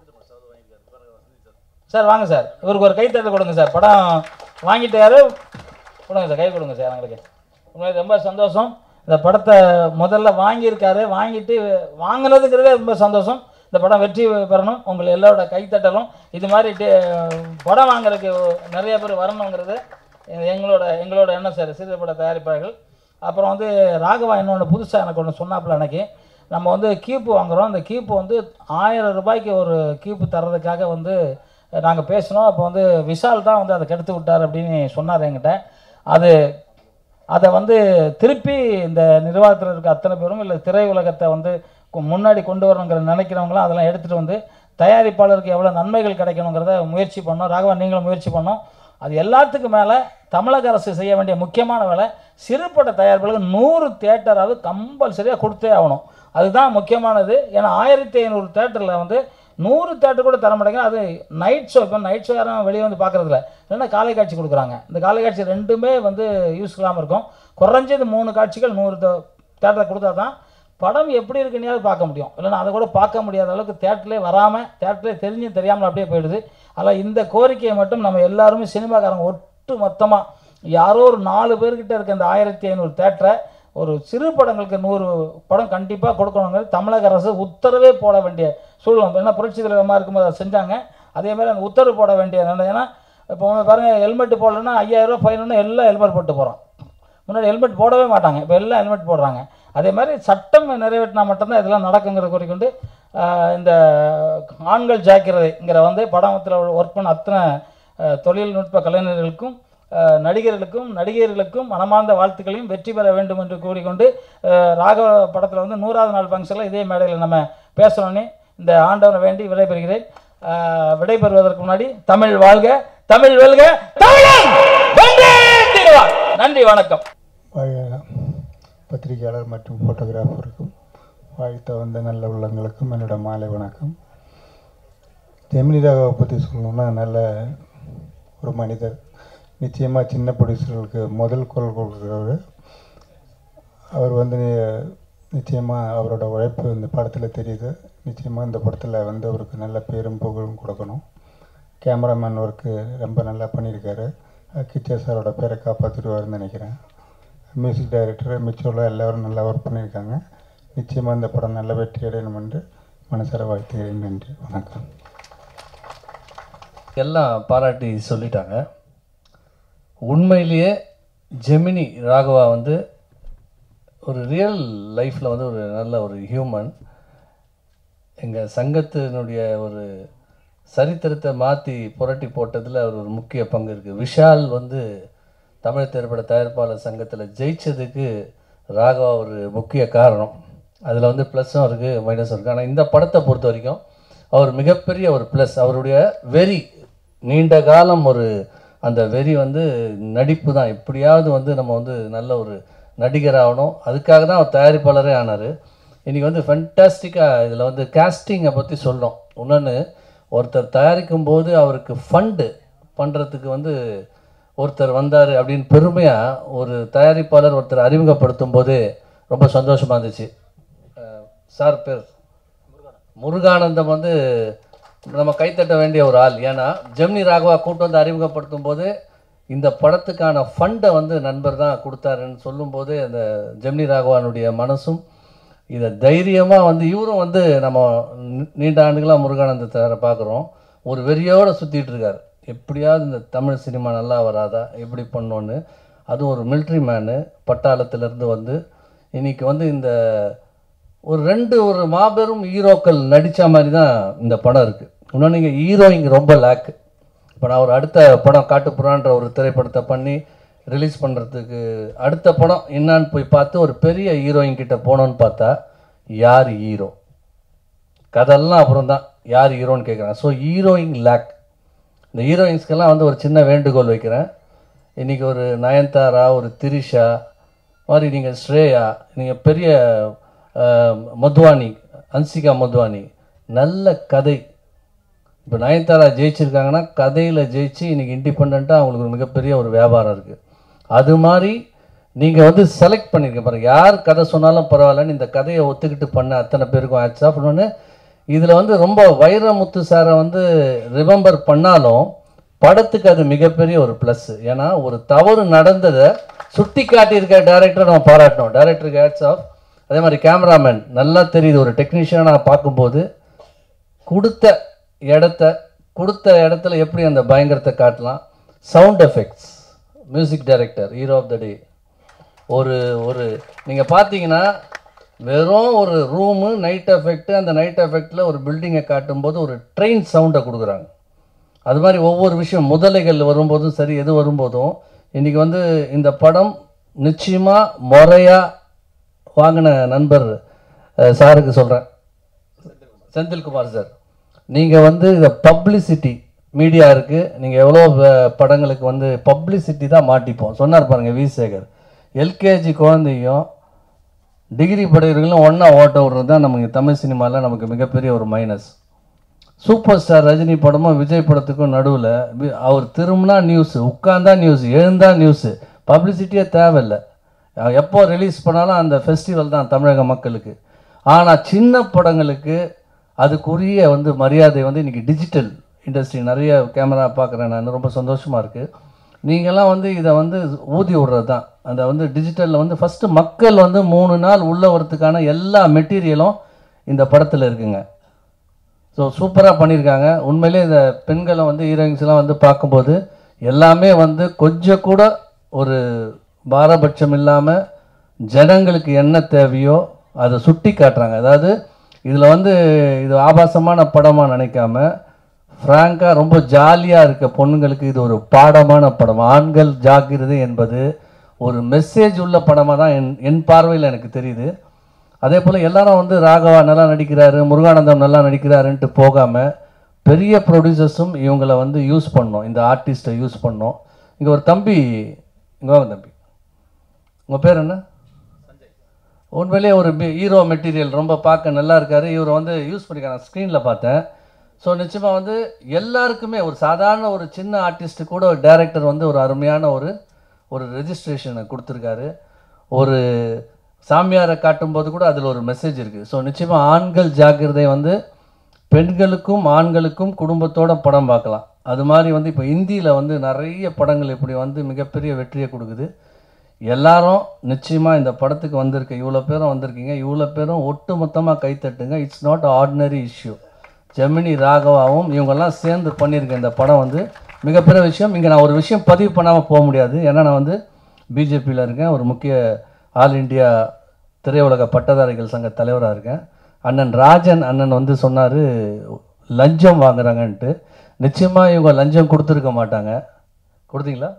சார் வாங்க சார் இவருக்கு ஒரு கைத்தட்டல் கொடுங்க சார் படம் வாங்கிட்டாரு கொடுங்க சார் கை கொடுங்க சார் எங்களுக்கு உங்களுக்கு ரொம்ப சந்தோஷம் இந்த படத்தை முதல்ல வாங்கியிருக்காரு வாங்கிட்டு வாங்கினதுங்கிறதே ரொம்ப சந்தோஷம் இந்த படம் வெற்றி பெறணும் உங்களை எல்லாரோட கைத்தட்டலும் இது மாதிரி டே- படம் வாங்குறதுக்கு நிறைய பேர் வரணுங்கிறது எங்களோட எங்களோட எண்ணம் சார் சிறுபட தயாரிப்பாளர்கள் அப்புறம் வந்து ராகவா இன்னொன்று புதுசாக எனக்கு ஒன்று சொன்னாப்புல அன்னைக்கு நம்ம வந்து கீப்பு வாங்குகிறோம் அந்த கீப்பு வந்து ஆயிரம் ரூபாய்க்கு ஒரு கீப்பு தர்றதுக்காக வந்து நாங்கள் பேசினோம் அப்போ வந்து விஷால் தான் வந்து அதை கெடுத்து விட்டார் அப்படின்னு சொன்னார் என்கிட்ட அது அதை வந்து திருப்பி இந்த நிர்வாகத்தில் இருக்க அத்தனை பேரும் இல்லை திரையுலகத்தை வந்து கு- முன்னாடி கொண்டு வரணுங்கிற நினைக்கிறவங்களாம் அதெல்லாம் எடுத்துகிட்டு வந்து தயாரிப்பாளருக்கு எவ்வளோ நன்மைகள் கிடைக்கணுங்கிறத முயற்சி பண்ணோம் ராகவா நீங்களும் முயற்சி பண்ணோம் அது எல்லாத்துக்கும் மேலே தமிழக அரசு செய்ய வேண்டிய முக்கியமான வேலை சிறுபட தயாரிப்பாளருக்கு நூறு தேட்டராவது கம்பல்சரியாக கொடுத்தே ஆகணும் அதுதான் முக்கியமானது ஏன்னா ஆயிரத்தி ஐநூறு தேட்டரில் வந்து நூறு தேட்டர் கூட தர மாட்டேங்கிறாங்க அது நைட் ஷோ இப்போ நைட் ஷோ யாரும் வெளியே வந்து பார்க்குறதில்ல இல்லைன்னா காலை காட்சி கொடுக்குறாங்க இந்த காலை காட்சி ரெண்டுமே வந்து யூஸ் இல்லாமல் இருக்கும் குறைஞ்சது மூணு காட்சிகள் நூறு தேட்டரில் கொடுத்தா தான் படம் எப்படி இருக்குன்னு பார்க்க முடியும் இல்லைன்னா அதை கூட பார்க்க முடியாத அளவுக்கு தேட்டர்லேயே வராமல் தேட்டர்லேயே தெரிஞ்சும் தெரியாமல் அப்படியே போயிடுது அதில் இந்த கோரிக்கையை மட்டும் நம்ம எல்லாருமே சினிமாக்காரங்க ஒட்டு மொத்தமாக யாரோ ஒரு நாலு பேர்கிட்ட இருக்க இந்த ஆயிரத்தி ஐநூறு தேட்டரை ஒரு சிறு படங்களுக்கு நூறு படம் கண்டிப்பாக கொடுக்கணுங்கிறது தமிழக அரசு உத்தரவே போட வேண்டிய சூழ்நிலை ஏன்னா புரட்சி தலைவரமாக இருக்கும்போது அதை செஞ்சாங்க அதே மாதிரி அந்த உத்தரவு போட வேண்டிய நிலை ஏன்னா இப்போ பாருங்கள் ஹெல்மெட் போடலன்னா ஐயாயிரம் ரூபாய் ஃபைன் எல்லாம் ஹெல்மெட் போட்டு போகிறோம் முன்னாடி ஹெல்மெட் போடவே மாட்டாங்க இப்போ எல்லாம் ஹெல்மெட் போடுறாங்க அதே மாதிரி சட்டம் நிறைவேற்றினா மட்டும்தான் இதெல்லாம் நடக்குங்கிற குறிக்கொண்டு ஆஹ், இந்த ஆண்கள் ஜாக்கிரதைங்கிற வந்து படத்தில் ஒர்க் பண்ண அத்தனை ஆஹ், தொழில்நுட்ப கலைஞர்களுக்கும் ஆஹ், நடிகர்களுக்கும் நடிகர்களுக்கும் மனமார்ந்த வாழ்த்துக்களையும் வெற்றி பெற வேண்டும் என்று கூறிக்கொண்டு ஆஹ், ராகவ படத்தில் வந்து நூறாவது நாள் ஃபங்க்ஷனில் இதே மேடையில் நம்ம பேசணும்னு இந்த ஆண்டவனை வேண்டி விடைபெறுகிறேன் ஆஹ், விடைபெறுவதற்கு முன்னாடி தமிழ் வாழ்க தமிழ் வெல்க தமிழன் வென்றே தீருவார். நன்றி வணக்கம் வாழ்க பத்திரிகையாளர் மற்றும் ஃபோட்டோகிராஃபருக்கும் வாழ்த்த வந்த நல்ல உள்ளங்களுக்கும் என்னோட மாலை வணக்கம் ஜெமினிதாவை பற்றி சொல்லணும்னா நல்ல ஒரு மனிதர் நிச்சயமாக சின்ன ப்ரொடியூசர்களுக்கு முதல் குரல் கொடுக்குறவர் அவர் வந்து நிச்சயமாக அவரோட உழைப்பு இந்த படத்தில் தெரியுது நிச்சயமாக இந்த படத்தில் வந்து அவருக்கு நல்ல பேரும் புகழும் கொடுக்கணும் கேமராமேன் ஒர்க்கு ரொம்ப நல்லா பண்ணியிருக்காரு கிச்சே சாரோட பேரை காப்பாற்றிடுவாருன்னு நினைக்கிறேன் மியூசிக் டைரக்டர் மிச்சோல எல்லாரும் நல்லா ஒர்க் பண்ணியிருக்காங்க நிச்சயமாக இந்த படம் நல்ல வெற்றி அடையணும் என்று மனசார வாழ்த்துகிறேன் நன்றி வணக்கம் எல்லாம் பாராட்டி சொல்லிட்டாங்க உண்மையிலேயே ஜெமினி ராகவா வந்து ஒரு ரியல் லைஃப்பில் வந்து ஒரு நல்ல ஒரு ஹியூமன் எங்கள் சங்கத்தினுடைய ஒரு சரித்திரத்தை மாற்றி புரட்டி போட்டதில் அவர் ஒரு முக்கிய பங்கு இருக்குது விஷால் வந்து தமிழ் திரைப்பட தயாரிப்பாளர் சங்கத்தில் ஜெயிச்சதுக்கு ராகவா ஒரு முக்கிய காரணம் அதில் வந்து ப்ளஸ்ஸும் இருக்குது மைனஸும் இருக்குது ஆனால் இந்த படத்தை பொறுத்த வரைக்கும் அவர் மிகப்பெரிய ஒரு ப்ளஸ் அவருடைய வெறி நீண்ட காலம் ஒரு அந்த வெறி வந்து நடிப்பு தான் எப்படியாவது வந்து நம்ம வந்து நல்ல ஒரு நடிகர் ஆகணும் அதுக்காக தான் அவர் தயாரிப்பாளரே ஆனார் இன்றைக்கி வந்து ஃபென்டாஸ்டிக்காக இதில் வந்து காஸ்டிங்கை பற்றி சொல்கிறோம் இன்னொன்று ஒருத்தர் தயாரிக்கும் போது அவருக்கு ஃபண்டு பண்ணுறதுக்கு வந்து ஒருத்தர் வந்தார் அப்படின்னு பெருமையாக ஒரு தயாரிப்பாளர் ஒருத்தர் அறிமுகப்படுத்தும் போது ரொம்ப சந்தோஷமாக இருந்துச்சு அஹ் சார் பேர் முருகானந்தம் வந்து நம்ம கைத்தட்ட வேண்டிய ஒரு ஆள் ஏன்னா ஜெமினி ராகவா கூட்டு வந்து அறிமுகப்படுத்தும் போது இந்த படத்துக்கான ஃபண்டை வந்து நண்பர் தான் கொடுத்தாருன்னு சொல்லும்போது அந்த ஜெமினி ராகவானுடைய மனசும் இதை தைரியமாக வந்து இவரும் வந்து நம்ம நீ- நீண்ட ஆண்டுகளாக முருகானந்தத்தை பார்க்குறோம் ஒரு வெறியோடு சுற்றிட்டு இருக்காரு எப்படியாவது இந்த தமிழ் சினிமா நல்லா வராதா எப்படி பண்ணோன்னு அதுவும் ஒரு மிலிட்ரி மேனு பட்டாளத்திலேருந்து வந்து இன்னைக்கு வந்து இந்த ஒரு ரெண்டு ஒரு மாபெரும் ஹீரோக்கள் நடித்த மாதிரி தான் இந்த படம் இருக்குது இன்னொன்று நீங்கள் ஹீரோயிங் ரொம்ப லேக்கு இப்போ நான் ஒரு அடுத்த படம் காட்டுப்புறான்ற ஒரு திரைப்படத்தை பண்ணி ரிலீஸ் பண்ணுறதுக்கு அடுத்த படம் என்னான்னு போய் பார்த்து ஒரு பெரிய ஹீரோயின் கிட்ட போனோன்னு பார்த்தா யார் ஹீரோ கதெல்லாம் அப்புறம் தான் யார் ஹீரோன்னு கேட்குறாங்க ஸோ ஹீரோயின் லேக் இந்த ஹீரோயின்ஸ்க்கெல்லாம் வந்து ஒரு சின்ன வேண்டுகோள் வைக்கிறேன் இன்றைக்கி ஒரு நயன்தாரா ஒரு திரிஷா மாதிரி நீங்கள் ஸ்ரேயா நீங்கள் பெரிய அஹ், மத்வானி அன்சிகா மத்வானி நல்ல கதை இப்போ நயன்தாரா ஜெயிச்சிருக்காங்கன்னா கதையில் ஜெயிச்சு இன்றைக்கி இண்டிபெண்ட்டாக அவங்களுக்கு ஒரு மிகப்பெரிய ஒரு வியாபாரம் இருக்குது அது மாதிரி நீங்கள் வந்து செலக்ட் பண்ணியிருக்க பாருங்க யார் கதை சொன்னாலும் பரவாயில்லன்னு இந்த கதையை ஒத்துக்கிட்டு பண்ண அத்தனை பேருக்கும் ஆச்சு அப்படின்னு இதில் வந்து ரொம்ப வைரமுத்து சாரை வந்து ரிமெம்பர் பண்ணாலும் படத்துக்கு அது மிகப்பெரிய ஒரு ப்ளஸ் ஏன்னா ஒரு தவறு நடந்ததை சுட்டி காட்டியிருக்க டேரக்டரை நம்ம பாராட்டணும் டேரக்டருக்கு ஹேட்ஸ் ஆஃப் அதே மாதிரி கேமராமேன் நல்லா தெரியுது ஒரு டெக்னீஷியனாக பார்க்கும்போது கொடுத்த இடத்த கொடுத்த இடத்துல எப்படி அந்த பயங்கரத்தை காட்டலாம் sound effects music director hero of the day ஒரு ஒரு நீங்கள் பார்த்தீங்கன்னா வெறும் ஒரு ரூமு நைட் எஃபெக்ட் அந்த நைட் எஃபெக்டில் ஒரு பில்டிங்கை காட்டும்போது ஒரு ட்ரெயின் சவுண்டை கொடுக்குறாங்க அது மாதிரி ஒவ்வொரு விஷயம் முதலைகள் வரும்போதும் சரி எது வரும்போதும் இன்றைக்கி வந்து இந்த படம் நிச்சயமாக முறையாக வாங்கின நண்பர் அஹ், சாருக்கு சொல்கிறேன் செந்தில்குமார் சார் நீங்கள் வந்து இந்த பப்ளிசிட்டி மீடியா இருக்குது நீங்கள் எவ்வளோ வ- படங்களுக்கு வந்து பப்ளிசிட்டி தான் மாட்டிப்போம் சொன்னார் பாருங்க வி சேகர் எல்கேஜி குழந்தையும் டிகிரி படிக்கிறவங்களும் ஒன்றா ஓட்ட விடுறது தான் நமக்கு தமிழ் சினிமாவில் நமக்கு மிகப்பெரிய ஒரு மைனஸ் சூப்பர் ஸ்டார் ரஜினி படமும் விஜய் படத்துக்கும் நடுவில் அவர் திரும்பினா நியூஸ் உட்காந்தா நியூஸ் எழுந்தா நியூஸு பப்ளிசிட்டியே தேவையில்லை அஹ் எப்போ ரிலீஸ் பண்ணாலும் அந்த ஃபெஸ்டிவல் தான் தமிழக மக்களுக்கு ஆனால் சின்ன படங்களுக்கு அதுக்குரிய வந்து மரியாதை வந்து இன்றைக்கி டிஜிட்டல் இண்டஸ்ட்ரி நிறைய கேமரா பார்க்குறேன் நான் ரொம்ப சந்தோஷமாக இருக்குது நீங்கள்லாம் வந்து இதை வந்து ஊதி விடுறது தான் அந்த வந்து டிஜிட்டலில் வந்து ஃபஸ்ட்டு மக்கள் வந்து மூணு நாள் உள்ள வரத்துக்கான எல்லா மெட்டீரியலும் இந்த படத்தில் இருக்குங்க ஸோ சூப்பராக பண்ணியிருக்காங்க உண்மையிலே இந்த பெண்களை வந்து ஹீரோயின்ஸ்லாம் வந்து பார்க்கும்போது எல்லாமே வந்து கொஞ்சம் கூட ஒரு பாரபட்சம் இல்லாமல் ஜனங்களுக்கு என்ன தேவையோ அதை சுட்டி காட்டுறாங்க அதாவது இதில் வந்து இது ஆபாசமான படமாக நினைக்காம ஃப்ராங்காக ரொம்ப ஜாலியாக இருக்க பொண்ணுங்களுக்கு இது ஒரு பாடமான படம் ஆண்கள் ஜாக்கிரதை என்பது ஒரு மெசேஜ் உள்ள படமாக தான் என் என் பார்வையில் எனக்கு தெரியுது அதே போல் எல்லாரும் வந்து ராகவா நல்லா நடிக்கிறாரு முருகானந்தம் நல்லா நடிக்கிறாருன்ட்டு போகாமல் பெரிய ப்ரொடியூசர்ஸும் இவங்கள வந்து யூஸ் பண்ணோம் இந்த ஆர்டிஸ்ட்டை யூஸ் பண்ணோம் இங்கே ஒரு தம்பி இங்கே வாங்க தம்பி உங்கள் பேர் என்ன உண்மையிலே ஒரு ஹீரோ மெட்டீரியல் ரொம்ப பார்க்க நல்லா இருக்காரு இவர் வந்து யூஸ் பண்ணிக்கான ஸ்க்ரீனில் பார்த்தேன் ஸோ நிச்சயமாக வந்து எல்லாருக்குமே ஒரு சாதாரண ஒரு சின்ன ஆர்டிஸ்ட்டு கூட ஒரு டைரக்டர் வந்து ஒரு அருமையான ஒரு ஒரு ரெஜிஸ்ட்ரேஷனை கொடுத்துருக்காரு ஒரு சாமியாரை காட்டும்போது கூட அதில் ஒரு மெசேஜ் இருக்குது ஸோ நிச்சயமாக ஆண்கள் ஜாக்கிரதை வந்து பெண்களுக்கும் ஆண்களுக்கும் குடும்பத்தோட படம் பார்க்கலாம் அது மாதிரி வந்து இப்போ இந்தியில் வந்து நிறைய படங்கள் இப்படி வந்து மிகப்பெரிய வெற்றியை கொடுக்குது எல்லாரும் நிச்சயமாக இந்த படத்துக்கு வந்திருக்க இவ்வளோ பேரும் வந்திருக்கீங்க இவ்வளோ பேரும் ஒட்டு மொத்தமாக கைத்தட்டுங்க it's not ordinary issue Gemini ராகவாவும் இவங்கெல்லாம் சேர்ந்து பண்ணியிருக்க இந்த படம் வந்து மிகப்பெரிய விஷயம் இங்கே நான் ஒரு விஷயம் பதிவு பண்ணாமல் போக முடியாது ஏன்னா நான் வந்து பிஜேபியில் இருக்கேன் ஒரு முக்கிய ஆல் இண்டியா திரையுலக பட்டதாரிகள் சங்க தலைவராக இருக்கேன் அண்ணன் ராஜன் அண்ணன் வந்து சொன்னார் லஞ்சம் வாங்குறாங்கன்ட்டு நிச்சயமாக இவங்க லஞ்சம் கொடுத்துருக்க மாட்டாங்க கொடுத்தீங்களா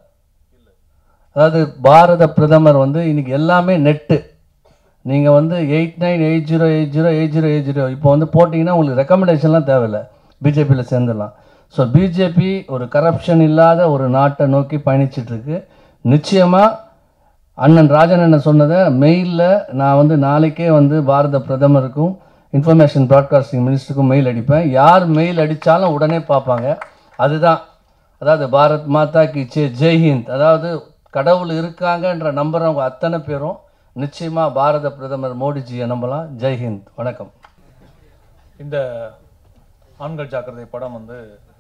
அதாவது பாரத பிரதமர் வந்து இன்னைக்கு எல்லாமே நெட்டு நீங்கள் வந்து eight nine eight zero eight zero eight zero eight zero இப்போ வந்து போட்டிங்கன்னா உங்களுக்கு ரெக்கமெண்டேஷன்லாம் தேவையில்லை பிஜேபியில் சேர்ந்துடலாம் ஸோ பிஜேபி ஒரு கரப்ஷன் இல்லாத ஒரு நாட்டை நோக்கி பயணிச்சிட்டு இருக்கு நிச்சயமாக அண்ணன் ராஜன் அண்ணன் சொன்னதை மெயிலில் நான் வந்து நாளைக்கே வந்து பாரத பிரதமருக்கும் இன்ஃபர்மேஷன் ப்ராட்காஸ்டிங் மினிஸ்டருக்கும் மெயில் அடிப்பேன் யார் மெயில் அடித்தாலும் உடனே பார்ப்பாங்க அதுதான் அதாவது பாரத் மாதா கி ஜெய் ஜெய் ஹிந்த் அதாவது கடவுள் இருக்காங்கன்ற நம்புறவங்க அத்தனை பேரும் நிச்சயமாக பாரத பிரதமர் மோடிஜியை நம்பலாம் ஜெய் ஹிந்த் வணக்கம் இந்த ஆண்கள் ஜாக்கிரதை படம் வந்து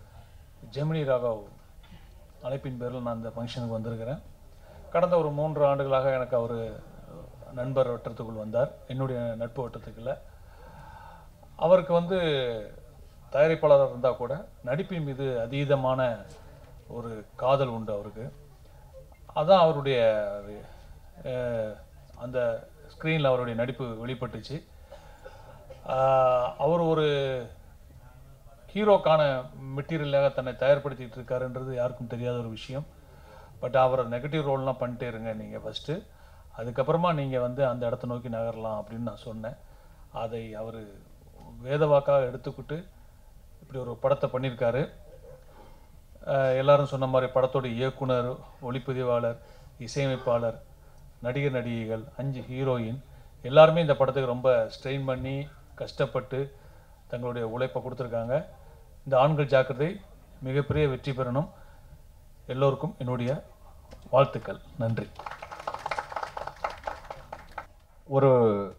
ஜெமினி ராகவ் அழைப்பின் பேரில் நான் இந்த ஃபங்க்ஷனுக்கு வந்திருக்கிறேன் கடந்த ஒரு மூன்று ஆண்டுகளாக எனக்கு அவர் நண்பர் வட்டத்துக்குள் வந்தார் என்னுடைய நட்பு வட்டத்துக்குள்ள அவருக்கு வந்து தயாரிப்பாளராக இருந்தால் கூட நடிப்பின் மீது அதீதமான ஒரு காதல் உண்டு அவருக்கு அதான் அவருடைய அஹ், அந்த ஸ்க்ரீனில் அவருடைய நடிப்பு வெளிப்பட்டுச்சு ஆஹ், அவர் ஒரு ஹீரோக்கான மெட்டீரியலாக தன்னை தயார்படுத்திட்டு இருக்காருன்றது யாருக்கும் தெரியாத ஒரு விஷயம் பட் அவர் நெகட்டிவ் ரோல்லாம் பண்ணிட்டே இருங்க நீங்கள் ஃபஸ்ட்டு அதுக்கப்புறமா நீங்கள் வந்து அந்த இடத்த நோக்கி நகரலாம் அப்படின்னு நான் சொன்னேன் அதை அவர் வேதவாக்காக எடுத்துக்கிட்டு இப்படி ஒரு படத்தை பண்ணியிருக்காரு அஹ் எல்லாரும் சொன்ன மாதிரி படத்தோட இயக்குனர் ஒளிப்பதிவாளர் இசையமைப்பாளர் நடிகர் நடிகைகள் அஞ்சு ஹீரோயின் எல்லாருமே இந்த படத்துக்கு ரொம்ப ஸ்ட்ரெயின் பண்ணி கஷ்டப்பட்டு தங்களுடைய உழைப்பை கொடுத்துருக்காங்க இந்த ஆண்கள் ஜாக்கிரதை மிகப்பெரிய வெற்றி பெறணும் எல்லோருக்கும் என்னுடைய வாழ்த்துக்கள் நன்றி ஒரு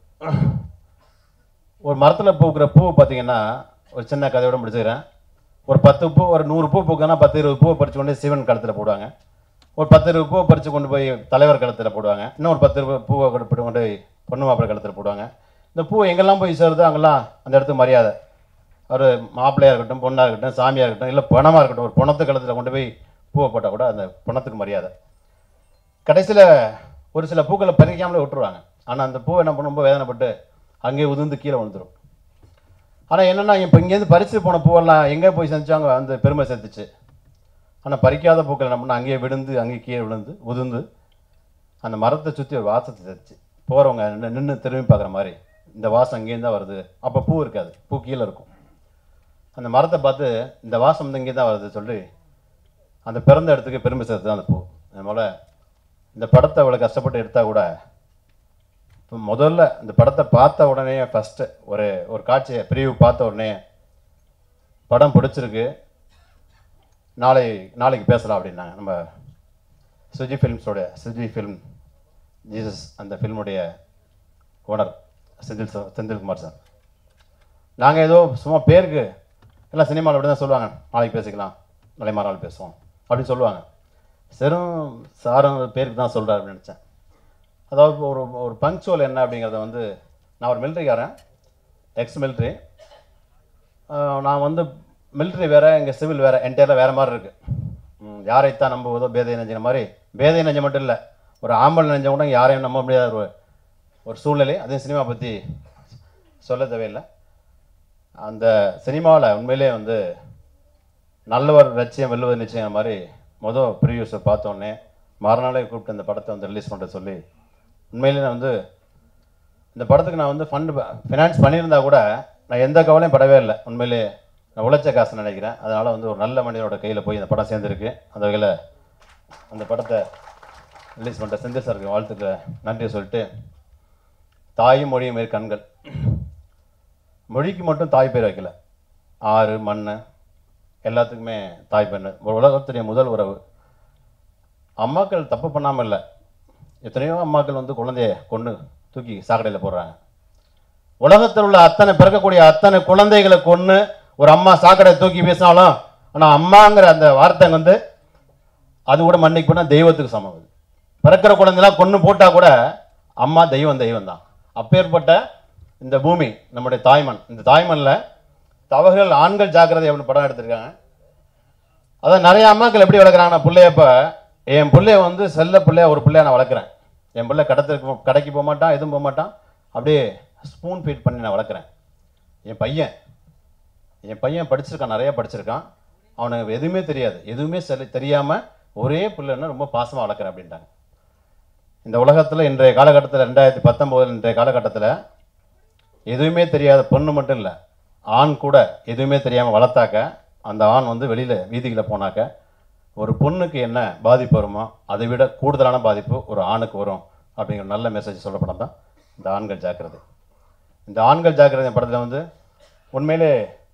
ஒரு மரத்தில் பூக்கிற பூ பார்த்தீங்கன்னா ஒரு சின்ன கதையோட முடிச்சுக்கிறேன் ஒரு பத்து பூ ஒரு நூறு பூ பூக்குன்னா பத்து இருபது பூவை பறித்து கொண்டு சிவன் கழுத்தில் போடுவாங்க ஒரு பத்து இருபது பூவை பறித்து கொண்டு போய் தலைவர் கழுத்தில் போடுவாங்க இன்னும் ஒரு பத்து இருபது பூவை கொண்டு போய் கொண்டு போய் பொண்ணு மாப்பிள்ளை கழுத்தில் போடுவாங்க இந்த பூ எங்கெல்லாம் போய் சேருதோ அங்கெல்லாம் அந்த இடத்துக்கு மரியாதை ஒரு மாப்பிள்ளையாக இருக்கட்டும் பொண்ணாக இருக்கட்டும் சாமியாக இருக்கட்டும் இல்லை பணமாக இருக்கட்டும் ஒரு பணத்து கழுத்தில் கொண்டு போய் பூவை போட்டால் கூட அந்த பணத்துக்கு மரியாதை கடைசியில் ஒரு சில பூக்களை பறிக்காமலே விட்டுருவாங்க ஆனால் அந்த பூவை என்ன பண்ணும் ரொம்ப வேதனைப்பட்டு அங்கேயே உதிர்ந்து கீழே விழுந்துரும் ஆனால் என்னென்னா இப்போ இங்கேருந்து பறித்து போன பூவெல்லாம் எங்கே போய் செஞ்சாங்க அந்த பெருமை சேர்த்துச்சு ஆனால் பறிக்காத பூக்கள் என்ன பண்ணால் அங்கேயே விழுந்து அங்கேயே கீழே விழுந்து உதிர்ந்து அந்த மரத்தை சுற்றி ஒரு வாசத்தை சேர்த்துச்சு போகிறவங்க நின்று திரும்பி பார்க்குற மாதிரி இந்த வாசம் அங்கேருந்து தான் வருது அப்போ பூ இருக்காது பூ கீழே இருக்கும் அந்த மரத்தை பார்த்து இந்த வாசம் வந்து இங்கே தான் வருது சொல்லி அந்த பிறந்த இடத்துக்கு பெருமை சேர்த்து தான் அந்த பூ அதனால் இந்த படத்தை அவ்வளோ கஷ்டப்பட்டு எடுத்தால் கூட இப்போ முதல்ல இந்த படத்தை பார்த்த உடனே ஃபஸ்ட்டு ஒரு ஒரு காட்சியை பிரிவு பார்த்த உடனே படம் பிடிச்சிருக்கு நாளை நாளைக்கு பேசலாம் அப்படின்னாங்க நம்ம சுஜி ஃபிலிம்ஸோட சுஜி ஃபிலிம் ஜீசஸ் அந்த ஃபில்முடைய owner Senthil sir Senthilkumar sir நாங்கள் ஏதோ சும்மா பேருக்கு எல்லாம் சினிமாவில் அப்படி தான் சொல்லுவாங்க நாளைக்கு பேசிக்கலாம் நாளை மறுநாள் பேசுவோம் அப்படின்னு சொல்லுவாங்க செரும் சாரும் பேருக்கு தான் சொல்கிறாரு அப்படின்னு நினச்சேன் அதாவது ஒரு ஒரு பங்க்சுவல் என்ன அப்படிங்கிறத வந்து நான் ஒரு மிலிட்ரிக்காரன் எக்ஸ் மிலிட்ரி நான் வந்து மிலிட்ரி வேறு எங்கள் சிவில் வேறு என்டையரில் வேறு மாதிரி இருக்குது யாரைத்தான் நம்புவதோ பேதை நெஞ்சின மாதிரி பேதை நெஞ்சம் மட்டும் இல்லை ஒரு ஆம்பல் நெஞ்சம் கூட யாரையும் நம்ப முடியாத ஒரு ஒரு சூழ்நிலை அதே சினிமா பற்றி சொல்ல தேவையில்லை அந்த சினிமாவில் உண்மையிலே வந்து நல்லவர் லட்சியம் வெல்லுவது நிச்சயம் மாதிரி மொதல் ப்ரீவியூஸை பார்த்தோன்னே மறுநாளே கூப்பிட்டு இந்த படத்தை வந்து ரிலீஸ் பண்ணுற சொல்லி உண்மையிலே நான் வந்து இந்த படத்துக்கு நான் வந்து ஃபண்டு ஃபினான்ஸ் பண்ணியிருந்தா கூட நான் எந்த கவலையும் படவே இல்லை உண்மையிலே நான் உழைச்ச காசு நினைக்கிறேன் அதனால் வந்து ஒரு நல்ல மனிதனோட கையில் போய் இந்த படம் சேர்ந்துருக்கு அந்த வகையில் அந்த படத்தை ரிலீஸ் பண்ணிட்ட செந்தில் சாருக்கு வாழ்த்துக்களை நன்றி சொல்லிட்டு தாயும் மொழியும் மாரி கண்கள் மொழிக்கு மட்டும் தாய் பேர் வைக்கல ஆறு மண் எல்லாத்துக்குமே தாய் பெண் ஒரு உலகத்துடைய முதல் உறவு அம்மாக்கள் தப்பு பண்ணாமல் இல்லை எத்தனையோ அம்மாக்கள் வந்து குழந்தைய கொண்டு தூக்கி சாக்கடையில் போடுறாங்க உலகத்தில் உள்ள அத்தனை பிறக்கக்கூடிய அத்தனை குழந்தைகளை கொன்று ஒரு அம்மா சாக்கடை தூக்கி பேசினாலும் ஆனால் அம்மாங்கிற அந்த வார்த்தை வந்து அது கூட மன்னிக்கு போனால் தெய்வத்துக்கு சமம் அது பிறக்கிற குழந்தைலாம் கொன்று போட்டால் கூட அம்மா தெய்வம் தெய்வம் தான் அப்பேற்பட்ட இந்த பூமி நம்முடைய தாய்மண் இந்த தாய்மண்ணில் தவறுகள் ஆண்கள் ஜாக்கிரதை அப்படின்னு படம் எடுத்திருக்காங்க அதான் நிறைய அம்மாக்கள் எப்படி வளர்க்குறாங்கன்னா பிள்ளையப்ப என் பிள்ளைய வந்து செல்ல பிள்ளைய ஒரு பிள்ளைய நான் வளர்க்குறேன் என் பிள்ளை கடத்துக்கு கடைக்கு போக மாட்டான் எதுவும் போக மாட்டான் அப்படியே ஸ்பூன் ஃபீட் பண்ணி நான் வளர்க்குறேன் என் பையன் என் பையன் படிச்சிருக்கான் நிறைய படிச்சிருக்கான் அவனுக்கு எதுவுமே தெரியாது எதுவுமே செல்ல தெரியாமல் ஒரே பிள்ளைன்னா ரொம்ப பாசமாக வளர்க்குறேன் அப்படின்ட்டாங்க இந்த உலகத்தில் இன்றைய காலகட்டத்தில் ரெண்டாயிரத்தி பத்தொம்போது இன்றைய காலகட்டத்தில் எதுவுமே தெரியாத பொண்ணு மட்டும் இல்லை ஆண் கூட எதுவுமே தெரியாமல் வளர்த்தாக்க அந்த ஆண் வந்து வெளியில் வீதிகளில் போனாக்க ஒரு பொண்ணுக்கு என்ன பாதிப்பு வருமோ அதை விட கூடுதலான பாதிப்பு ஒரு ஆணுக்கு வரும் அப்படிங்கிற நல்ல மெசேஜ் சொல்ல படம் தான் இந்த ஆண்கள் ஜாக்கிரதை இந்த ஆண்கள் ஜாக்கிரதை படத்தில் வந்து உண்மையிலே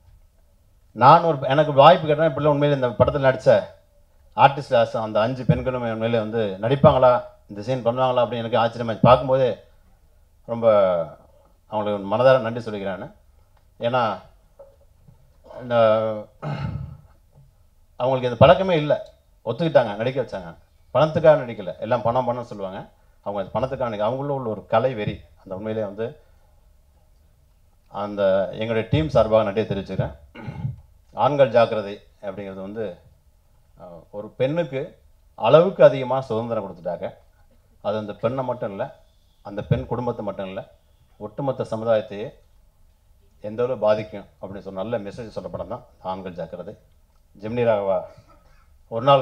நான் ஒரு எனக்கு வாய்ப்பு கேட்டேன் இப்படிலாம் உண்மையிலே இந்த படத்தில் நடித்த ஆர்டிஸ்ட் ஆசை அந்த அஞ்சு பெண்களும் உண்மையிலே வந்து நடிப்பாங்களா இந்த சீன் பண்ணுவாங்களா அப்படின்னு எனக்கு ஆச்சரியமாக பார்க்கும்போதே ரொம்ப அவங்களுக்கு மனதார நன்றி சொல்லிக்கிறேன் நான். ஏன்னா இந்த அவங்களுக்கு இந்த பழக்கமே இல்லை ஒத்துக்கிட்டாங்க நடிக்க வச்சாங்க பணத்துக்காக நடிக்கல எல்லாம் பணம் பணம் சொல்லுவாங்க அவங்க அது பணத்துக்காக நடிக்க அவங்களும் உள்ள ஒரு கலை வெறி அந்த உண்மையிலே வந்து அந்த எங்களுடைய டீம் சார்பாக நன்றி தெரிவிச்சுக்கிறேன் ஆண்கள் ஜாக்கிரதை அப்படிங்கிறது வந்து அஹ், ஒரு பெண்ணுக்கு அளவுக்கு அதிகமாக சுதந்திரம் கொடுத்துட்டாங்க அது அந்த பெண்ணை மட்டும் இல்லை அந்த பெண் குடும்பத்தை மட்டும் இல்லை ஒட்டுமொத்த சமுதாயத்தையே எந்த அளவு பாதிக்கும் அப்படின்னு சொன்ன நல்ல மெசேஜ் சொல்ல படம் தான் ஆண்கள் ஜாக்கிரதை ஜெமினி ராகவா ஒரு நாள்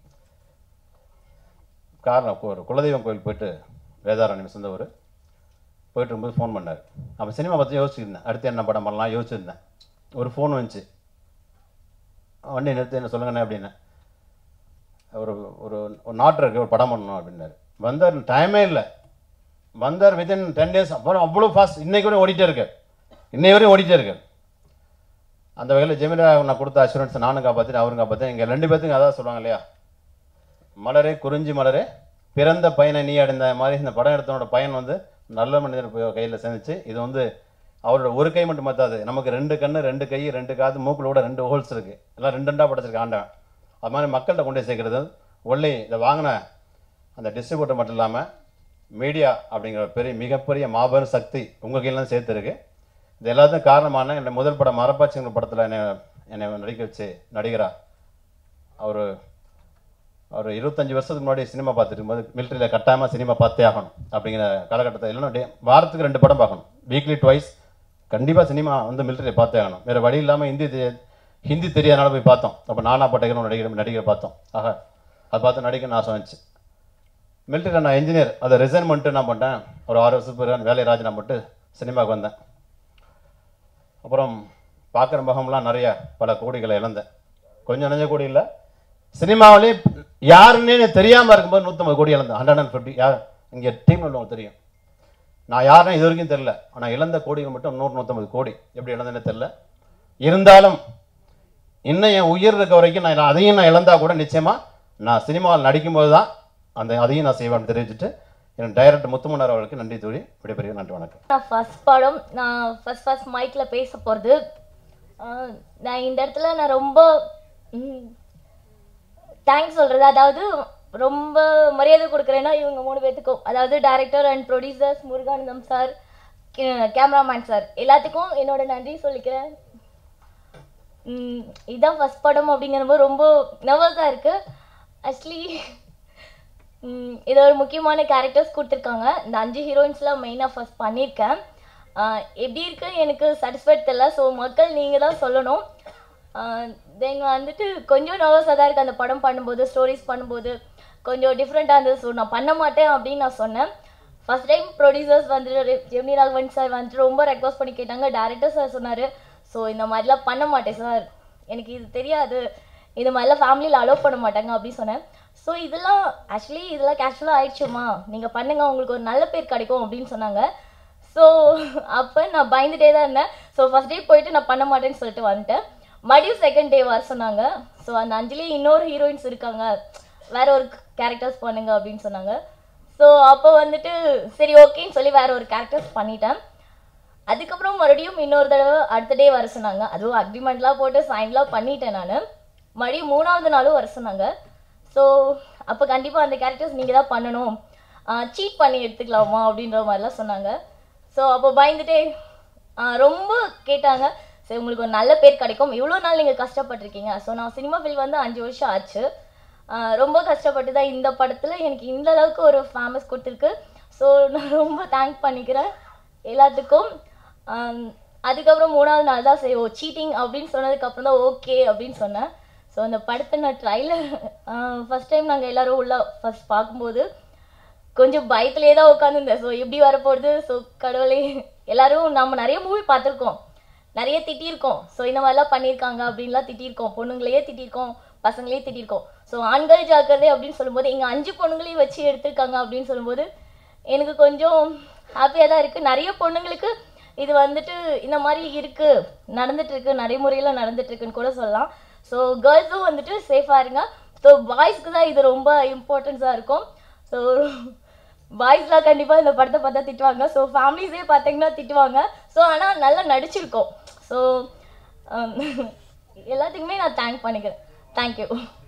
காரணம் ஒரு குலதெய்வம் கோயில் போயிட்டு வேதாரண்யம் சேர்ந்தவர் போயிட்டு இருக்கும்போது ஃபோன் பண்ணார் அப்போ சினிமா பற்றி யோசிச்சிருந்தேன் அடுத்து என்ன படம் பண்ணலாம் யோசிச்சிருந்தேன் ஒரு ஃபோன் வந்துச்சு வண்டி நிறுத்தி என்ன சொல்லுங்கண்ணே அப்படின்னு ஒரு ஒரு ஒரு நாட்டு இருக்கு ஒரு படம் பண்ணணும் அப்படின்னாரு வந்தார் டைமே இல்லை வந்தார் வித்தின் டென் டேஸ் அப்புறம் அவ்வளோ ஃபாஸ்ட் இன்னைக்கு வரையும் ஓடிட்டே இருக்கு இன்னை வரையும் ஓடிட்டே இருக்கு அந்த வகையில் ஜெமினா நான் கொடுத்த அஷூரன்ஸ் நானும் காப்பாற்றினேன் அவரும் காப்பாற்றேன் இங்கே ரெண்டு பேர்த்துக்கும் அதான் சொல்லுவாங்க இல்லையா மலரே குறிஞ்சி மலரே பிறந்த பையனை நீ அடைந்த மாதிரி இந்த படம் எடுத்தவனோட பையன் வந்து நல்ல மனிதர் போய் கையில் சேர்ந்துச்சு இது வந்து அவரோட ஒரு கை மட்டும் மாத்தாது நமக்கு ரெண்டு கண்ணு ரெண்டு கை ரெண்டு காது மூக்குல கூட ரெண்டு ஹோல்ஸ் இருக்கு எல்லாம் ரெண்டு ரெண்டாக படைச்சிருக்கு ஆண்டவன் அது மாதிரி மக்கள்கிட்ட கொண்டு போய் சேர்க்கறது ஒன்லி இதை வாங்கின அந்த டிஸ்ட்ரிபியூட்டர் மட்டும் இல்லாமல் மீடியா அப்படிங்கிற ஒரு பெரிய மிகப்பெரிய மாபெரும் சக்தி உங்கள் கையிலாம் சேர்த்துருக்கு இது எல்லாத்துக்கும் காரணமான என்னோட முதல் படம் மரப்பாச்சிங்கிற படத்தில் என்னை என்னை நடிக்க வச்சு நடிகரா அவர் அவர் இருபத்தஞ்சி வருஷத்துக்கு முன்னாடி சினிமா பார்த்துட்டு இருக்கும்போது மிலிட்ரியில் கட்டாயமாக சினிமா பார்த்தே ஆகணும் அப்படிங்கிற காலகட்டத்தில் இல்லைன்னா டே வாரத்துக்கு ரெண்டு படம் பார்க்கணும் வீக்லி ட்வைஸ் கண்டிப்பாக சினிமா வந்து மிலிட்ரியில் பார்த்தே ஆகணும் வேறு வழி இல்லாமல் ஹிந்தி தெ- ஹிந்தி தெரியாதனால போய் பார்த்தோம் அப்போ நானா பட்டேகரும் நடிகர் நடிகரை பார்த்தோம் ஆக அதை பார்த்து நடிக்க நான் வந்துச்சு மிலிட்ரியில் நான் இன்ஜினியர் அதை ரிசைன் பண்ணிட்டு என்ன பண்ணிட்டேன் ஒரு ஆறு வருஷத்துக்கு பிறகு வேலையை ராஜினா பண்ணிட்டு சினிமாவுக்கு வந்தேன் அப்புறம் பார்க்குற முகம்லாம் நிறைய பல கோடிகளை இழந்தேன் கொஞ்சம் நெஞ்ச கோடி இல்லை சினிமாவிலே யாருன்னே எனக்கு தெரியாமல் இருக்கும்போது நூற்றம்பது கோடி இழந்தேன் ஹண்ட்ரட் அண்ட் ஃபிஃப்டி யார் இங்கே டீம் உள்ளவங்க தெரியும் நான் யாருன்னு இது வரைக்கும் தெரில ஆனால் இழந்த கோடிகள் மட்டும் நூறு நூற்றம்பது கோடி எப்படி இழந்தேன்னு தெரில இருந்தாலும் இன்னும் என் உயிர் இருக்க வரைக்கும் நான் அதையும் நான் இழந்தா கூட நிச்சயமாக நான் சினிமாவில் நடிக்கும்போது தான் அந்த அதையும் நான் செய்வேன் தெரிவிச்சுட்டு என் டைரக்டர் முத்துமன்னார் அவர்களுக்கு நன்றி தோழி விடைபெறுகிறேன் நன்றி வணக்கம் நான் ஃபஸ்ட் படம் நான் ஃபஸ்ட் ஃபஸ்ட் மைக்கில் பேச போகிறது நான் இந்த இடத்துல நான் ரொம்ப தேங்க்ஸ் சொல்கிறது அதாவது ரொம்ப மரியாதை கொடுக்குறேன்னா இவங்க மூணு பேர்த்துக்கும் அதாவது director and producers Muruganandam sir cameraman sir எல்லாத்துக்கும் என்னோட நன்றி சொல்லிக்கிறேன் ம், இதான் ஃபஸ்ட் படம் அப்படிங்கிறப்போ ரொம்ப நர்வஸாக இருக்குது ஆக்சுவலி இது ஒரு முக்கியமான கேரக்டர்ஸ் கொடுத்துருக்காங்க இந்த அஞ்சு ஹீரோயின்ஸ்லாம் மெயினாக ஃபர்ஸ்ட் பண்ணியிருக்கேன் ஆஹ் எப்படி இருக்கு எனக்கு சாட்டிஸ்ஃபைட் தெரியல ஸோ மக்கள் நீங்கள் தான் சொல்லணும் தென் வந்துட்டு கொஞ்சம் நர்வஸாக தான் இருக்குது அந்த படம் பண்ணும்போது ஸ்டோரிஸ் பண்ணும்போது கொஞ்சம் டிஃப்ரெண்ட்டாக இருந்தது ஸோ நான் பண்ண மாட்டேன் அப்படின்னு நான் சொன்னேன் ஃபர்ஸ்ட் டைம் ப்ரொடியூசர்ஸ் வந்துட்டு ஜெமினி ராகவன் சார் வந்துட்டு ரொம்ப ரெக்வஸ்ட் பண்ணி கேட்டாங்க டேரக்டர் சார் சொன்னார் ஸோ இந்த மாதிரிலாம் பண்ண மாட்டேன் சார் எனக்கு இது தெரியாது இது மாதிரிலாம் ஃபேமிலியில் அலோவ் பண்ண மாட்டாங்க அப்படின்னு சொன்னேன் ஸோ இதெல்லாம் ஆக்சுவலி இதெல்லாம் கேஷுவலாக ஆயிடுச்சுமா நீங்கள் பண்ணுங்க உங்களுக்கு ஒரு நல்ல பேர் கிடைக்கும் அப்படின்னு சொன்னாங்க ஸோ அப்போ நான் பயந்துட்டே தான் இருந்தேன் ஸோ ஃபஸ்ட் டே போயிட்டு நான் பண்ண மாட்டேன்னு சொல்லிட்டு வந்துட்டேன் மறுபடியும் செகண்ட் டே வர சொன்னாங்க ஸோ அந்த அஞ்சலி இன்னொரு ஹீரோயின்ஸ் இருக்காங்க வேற ஒரு கேரக்டர்ஸ் பண்ணுங்க அப்படின்னு சொன்னாங்க ஸோ அப்போ வந்துட்டு சரி ஓகேன்னு சொல்லி வேற ஒரு கேரக்டர்ஸ் பண்ணிட்டேன் அதுக்கப்புறம் மறுபடியும் இன்னொரு தடவை அடுத்த டே வர சொன்னாங்க அதுவும் அக்ரிமெண்ட்லாம் போட்டு சைன்லாம் பண்ணிட்டேன் நான் மறுபடியும் மூணாவது நாளும் வர சொன்னாங்க ஸோ அப்போ கண்டிப்பாக அந்த கேரக்டர்ஸ் நீங்கள் தான் பண்ணணும் சீட் பண்ணி எடுத்துக்கலாமா அப்படின்ற மாதிரிலாம் சொன்னாங்க ஸோ அப்போ பயந்துட்டே ஆஹ் ரொம்ப கேட்டாங்க சரி உங்களுக்கு ஒரு நல்ல பேர் கிடைக்கும் இவ்வளோ நாள் நீங்கள் கஷ்டப்பட்டிருக்கீங்க ஸோ நான் சினிமா ஃபீல்ட் வந்து அஞ்சு வருஷம் ஆச்சு ஆஹ் ரொம்ப கஷ்டப்பட்டு தான் இந்த படத்தில் எனக்கு இந்த அளவுக்கு ஒரு ஃபேமஸ் கொடுத்துருக்கு ஸோ நான் ரொம்ப தேங்க் பண்ணிக்கிறேன் எல்லாத்துக்கும் ஆம், அதுக்கப்புறம் மூணாவது நாள் தான் சரி ஓ சீட்டிங் அப்படின்னு சொன்னதுக்கப்புறம் தான் ஓகே அப்படின்னு சொன்னேன் ஸோ அந்த படத்தை நான் ட்ரைலர் ஃபஸ்ட் டைம் நாங்கள் எல்லாரும் உள்ள ஃபர்ஸ்ட் பார்க்கும்போது கொஞ்சம் பயத்திலே தான் உட்காந்துருந்தேன் ஸோ எப்படி வரப்போகுது ஸோ கடவுளே எல்லாரும் நம்ம நிறைய மூவி பார்த்துருக்கோம் நிறைய திட்டியிருக்கோம் ஸோ இந்த மாதிரிலாம் பண்ணியிருக்காங்க அப்படின்லாம் திட்டியிருக்கோம் பொண்ணுங்களையே திட்டியிருக்கோம் பசங்களையே திட்டியிருக்கோம் ஸோ ஆண்கள் ஜாக்கிரதை அப்படின்னு சொல்லும்போது இங்கே அஞ்சு பொண்ணுங்களையும் வச்சு எடுத்திருக்காங்க அப்படின்னு சொல்லும்போது எனக்கு கொஞ்சம் ஹாப்பியாக தான் இருக்குது நிறைய பொண்ணுங்களுக்கு இது வந்துட்டு இந்த மாதிரி இருக்குது நடந்துட்டு இருக்கு நடைமுறையில் நடந்துட்டு இருக்குன்னு கூட சொல்லலாம் ஸோ கேர்ள்ஸும் வந்துட்டு சேஃபாக இருங்க ஸோ பாய்ஸ்க்கு தான் இது ரொம்ப இம்பார்ட்டன்ஸாக இருக்கும் ஸோ பாய்ஸ்லாம் கண்டிப்பாக இந்த படத்தை பார்த்தா திட்டுவாங்க ஸோ ஃபேமிலிஸே பார்த்தீங்கன்னா திட்டுவாங்க ஸோ ஆனால் நல்லா நடிச்சிருக்கோம் ஸோ எல்லாத்துக்குமே நான் தேங்க் பண்ணிக்கிறேன் thank you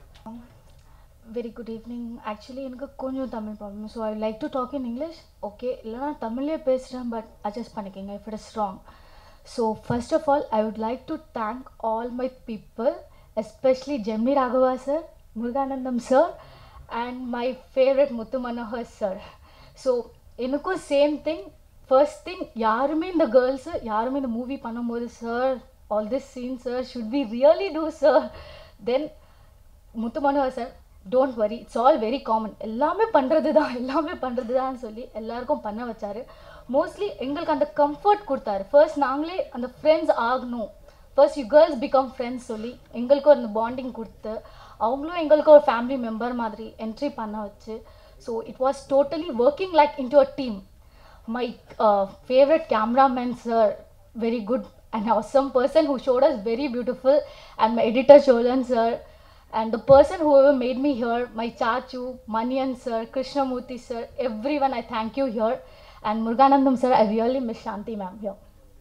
very good evening actually எனக்கு கொஞ்சம் Tamil problem so I like to talk in English okay இல்லைனா தமிழ்லேயே பேசுகிறேன் பட் அட்ஜஸ்ட் பண்ணிக்கோங்க if it is wrong so first of all I would like to thank all my people especially Gemini Raghava sir Muruganandam sir and my favourite Muthu Manohar sir so எனக்கும் same thing first thing யாருமே இந்த girls யாருமே இந்த movie பண்ணும்போது sir all this scene sir should be really too sir then Muthu Manohar sir don't worry it's all very common எல்லாமே பண்ணுறது தான் எல்லாமே பண்ணுறது தான் சொல்லி எல்லாருக்கும் பண்ண வச்சாரு மோஸ்ட்லி எங்களுக்கு அந்த கம்ஃபர்ட் கொடுத்தாரு ஃபர்ஸ்ட் நாங்களே அந்த ஃப்ரெண்ட்ஸ் ஆகணும் first you girls become friends சொல்லி எங்களுக்கும் அந்த பாண்டிங் கொடுத்து அவங்களும் எங்களுக்கு ஒரு ஃபேமிலி மெம்பர் மாதிரி என்ட்ரி பண்ண வச்சு so it was totally working like into a team my uh, favorite cameraman sir very good and awesome person who showed us very beautiful and my editor Cholan sir and the person whoever made me here my chachu manian sir krishnamurti sir everyone i thank you here and muruganandam sir i really miss shanti ma'am here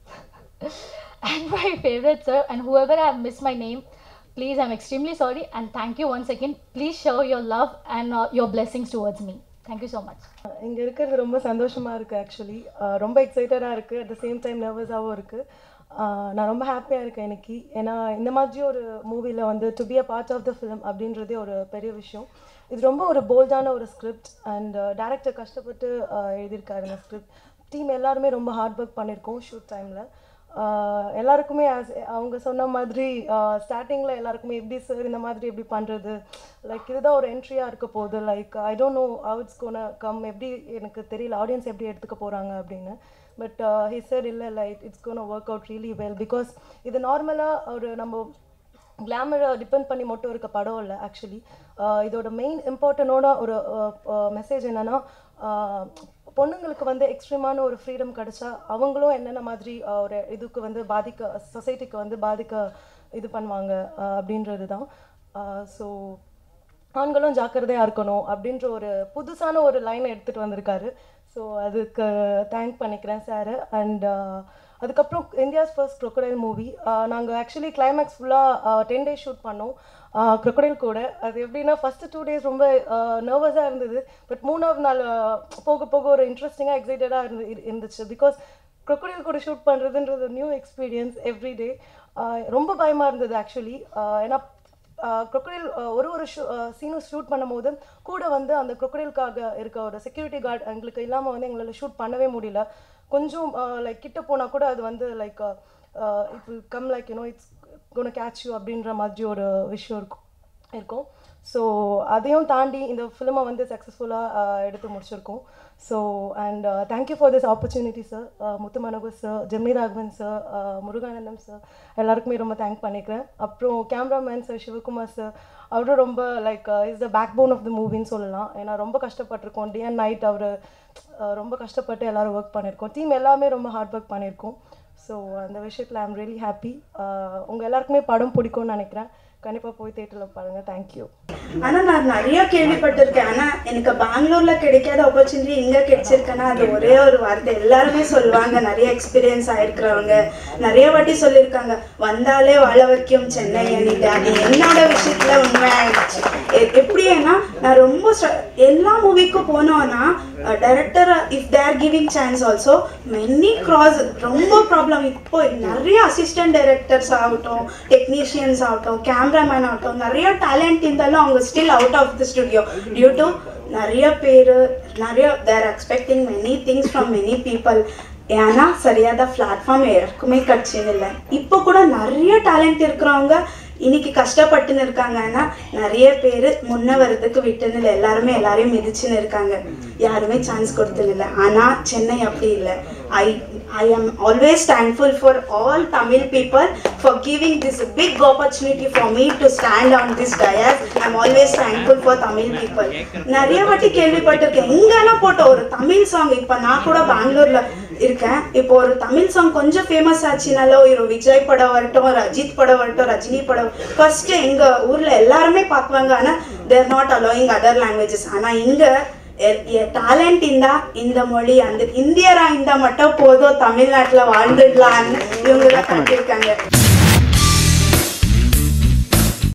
and my favorite sir and whoever i have missed my name please i'm extremely sorry and thank you once again please show your love and uh, your blessings towards me thank you so much இங்கே இருக்கிறது ரொம்ப சந்தோஷமாக இருக்குது actually ரொம்ப எக்ஸைட்டடாக இருக்குது at the same time நர்வஸாகவும் இருக்குது நான் ரொம்ப ஹாப்பியாக இருக்கேன் இன்னைக்கு ஏன்னா இந்த மாதிரி ஒரு மூவியில் வந்து to be a part of the film அப்படின்றதே ஒரு பெரிய விஷயம் இது ரொம்ப ஒரு போல்டான ஒரு ஸ்கிரிப்ட் அண்ட் டேரக்டர் கஷ்டப்பட்டு uh, எழுதியிருக்காரு இந்த ஸ்கிரிப்ட் டீம் எல்லாருமே ரொம்ப ஹார்ட் ஒர்க் பண்ணியிருக்கோம் ஷூட் டைமில் ஆஹ் எல்லாருக்குமே as அவங்க சொன்ன மாதிரி ஸ்டார்டிங்கில் எல்லாருக்குமே எப்படி சார் இந்த மாதிரி எப்படி பண்ணுறது லைக் இதுதான் ஒரு என்ட்ரியாக இருக்க போகுது like I don't know how it's gonna come எப்படி எனக்கு தெரியல ஆடியன்ஸ் எப்படி எடுத்துக்க போகிறாங்க அப்படின்னு பட் ஹி சார் இல்லை like it's gonna work out really well because இது நார்மலாக ஒரு நம்ம கிளாமரை டிபெண்ட் பண்ணி மட்டும் இருக்க படம் இல்லை ஆக்சுவலி இதோட மெயின் இம்பார்ட்டனோட ஒரு மெசேஜ் என்னென்னா பொண்ணுங்களுக்கு வந்து எக்ஸ்ட்ரீமான ஒரு ஃப்ரீடம் கிடைச்சா அவங்களும் என்னென்ன மாதிரி அஹ், ஒரு இதுக்கு வந்து பாதிக்க சொசைட்டிக்கு வந்து பாதிக்க இது பண்ணுவாங்க அஹ், அப்படின்றது தான் ஸோ ஆண்களும் ஜாக்கிரதையாக இருக்கணும் அப்படின்ற ஒரு புதுசான ஒரு லைனை எடுத்துகிட்டு வந்திருக்காரு ஸோ அதுக்கு தேங்க் பண்ணிக்கிறேன் சார் அண்ட் அதுக்கப்புறம் இந்தியாஸ் ஃபர்ஸ்ட் crocodile மூவி நாங்கள் ஆக்சுவலி கிளைமேக்ஸ் ஃபுல்லாக டென் டேஸ் ஷூட் பண்ணோம் crocodile கூட அது எப்படின்னா ஃபஸ்ட்டு டூ டேஸ் ரொம்ப நர்வஸாக இருந்தது பட் மூணாவது நாள் ஆஹ், போக போக ஒரு இன்ட்ரெஸ்டிங்காக எக்ஸைட்டடாக இருந்து இரு- இருந்துச்சு பிகாஸ் crocodile கூட ஷூட் பண்ணுறதுன்றது நியூ எக்ஸ்பீரியன்ஸ் எவ்ரி டே ரொம்ப பயமாக இருந்தது ஆக்சுவலி ஏன்னா crocodile அஹ், ஒரு ஒரு ஷூ சீனும் ஷூட் பண்ணும்போது கூட வந்து அந்த crocodileக்காக இருக்க ஒரு செக்யூரிட்டி கார்டு எங்களுக்கு இல்லாமல் வந்து எங்களால் ஷூட் பண்ணவே முடியல கொஞ்சம் லைக் கிட்ட போனால் கூட அது வந்து like it come like you know it's gonna catch you அப்படின்ற மாதிரி ஒரு விஷயம் இருக்கும் இருக்கும் ஸோ அதையும் தாண்டி இந்த ஃபிலிமை வந்து சக்ஸஸ்ஃபுல்லாக எடுத்து முடிச்சிருக்கோம் so and thank you for this opportunity sir Muthu Manohar sir Gemini Raghavan sir Muruganandam sir எல்லாருக்குமே ரொம்ப தேங்க் பண்ணிக்கிறேன் அப்புறம் கேமராமேன் சார் சிவகுமார் சார் அவரும் ரொம்ப like is the backbone of the மூவின்னு சொல்லலாம் ஏன்னா ரொம்ப கஷ்டப்பட்டிருக்கோம் டே அண்ட் நைட் அவர் ரொம்ப கஷ்டப்பட்டு எல்லாரும் ஒர்க் பண்ணியிருக்கோம் டீம் எல்லாமே ரொம்ப ஹார்ட் ஒர்க் பண்ணியிருக்கோம் ஸோ அந்த விஷயத்தில் ஐம் ரியலி ஹாப்பி உங்கள் எல்லாருக்குமே படம் பிடிக்கும்னு நினைக்கிறேன் கண்டிப்பாக போய் தேட்டரில் பாருங்கள் தேங்க்யூ ஆனா நான் நிறைய கேள்விப்பட்டிருக்கேன் ஆனா எனக்கு பெங்களூர்ல கிடைக்காத ஆப்பர்ச்சுனிட்டி இங்க கிடைச்சிருக்குன்னா அது ஒரே ஒரு வார்த்தை எல்லாருமே சொல்லுவாங்க நிறைய எக்ஸ்பீரியன்ஸ் ஆயிருக்கிறவங்க நிறைய வாட்டி சொல்லியிருக்காங்க வந்தாலே வாழ வைக்கும் சென்னை அன்னைக்கு அது என்னோட விஷயத்துல உண்மையாயிடுச்சு எ- எப்படின்னா நான் ரொம்ப ஸ்ட்ர- எல்லா மூவிக்கும் போனோம்னா director if they're giving chance also many cross ரொம்ப ப்ராப்ளம் இப்போ நிறைய அசிஸ்டன்ட் டைரக்டர்ஸ் ஆகட்டும் டெக்னீஷியன்ஸ் ஆகட்டும் கேமராமேன் ஆகட்டும் நிறைய டேலண்ட் இருந்தாலும் அவங்க still out of the studio due to நிறைய பேர் நிறைய they're expecting many things from many people ஏன்னா சரியாத பிளாட்ஃபார்ம் யாருக்குமே கிடைச்சதில்லை இப்போ கூட நிறைய டேலண்ட் இருக்கிறவங்க இன்னைக்கு கஷ்டப்பட்டுன்னு இருக்காங்கன்னா நிறைய பேர் முன்ன வர்றதுக்கு விட்டுன்னு இல்லை எல்லாருமே எல்லாரையும் மிதிச்சுன்னு இருக்காங்க யாருமே சான்ஸ் கொடுத்துன்னு இல்லை ஆனால் சென்னை அப்படி இல்லை ஐ ஐ am always thankful for all Tamil people for giving this big opportunity for me to stand on this dais. I'm always thankful for Tamil people. நிறைய வாட்டி கேள்விப்பட்டிருக்கேன் எங்கெல்லாம் போட்ட ஒரு தமிழ் சாங் இப்போ நான் கூட பெங்களூர்ல இருக்கேன் இப்போ ஒரு தமிழ் சாங் கொஞ்சம் ஃபேமஸ் ஆச்சுனால ஒரு விஜய் படம் வரட்டும் ஒரு அஜித் படம் வரட்டும் ரஜினி படம் ஃபர்ஸ்ட் எங்க ஊர்ல எல்லாருமே பார்க்குவாங்க ஆனா they're not allowing other languages ஆனா இங்க டேலண்ட் இருந்தா இந்த மொழி அந்த இந்தியரா இருந்தா மட்டும் போதும் தமிழ்நாட்டுல வாழ்ந்துடலாம்னு இவங்க தான் கட்டியிருக்காங்க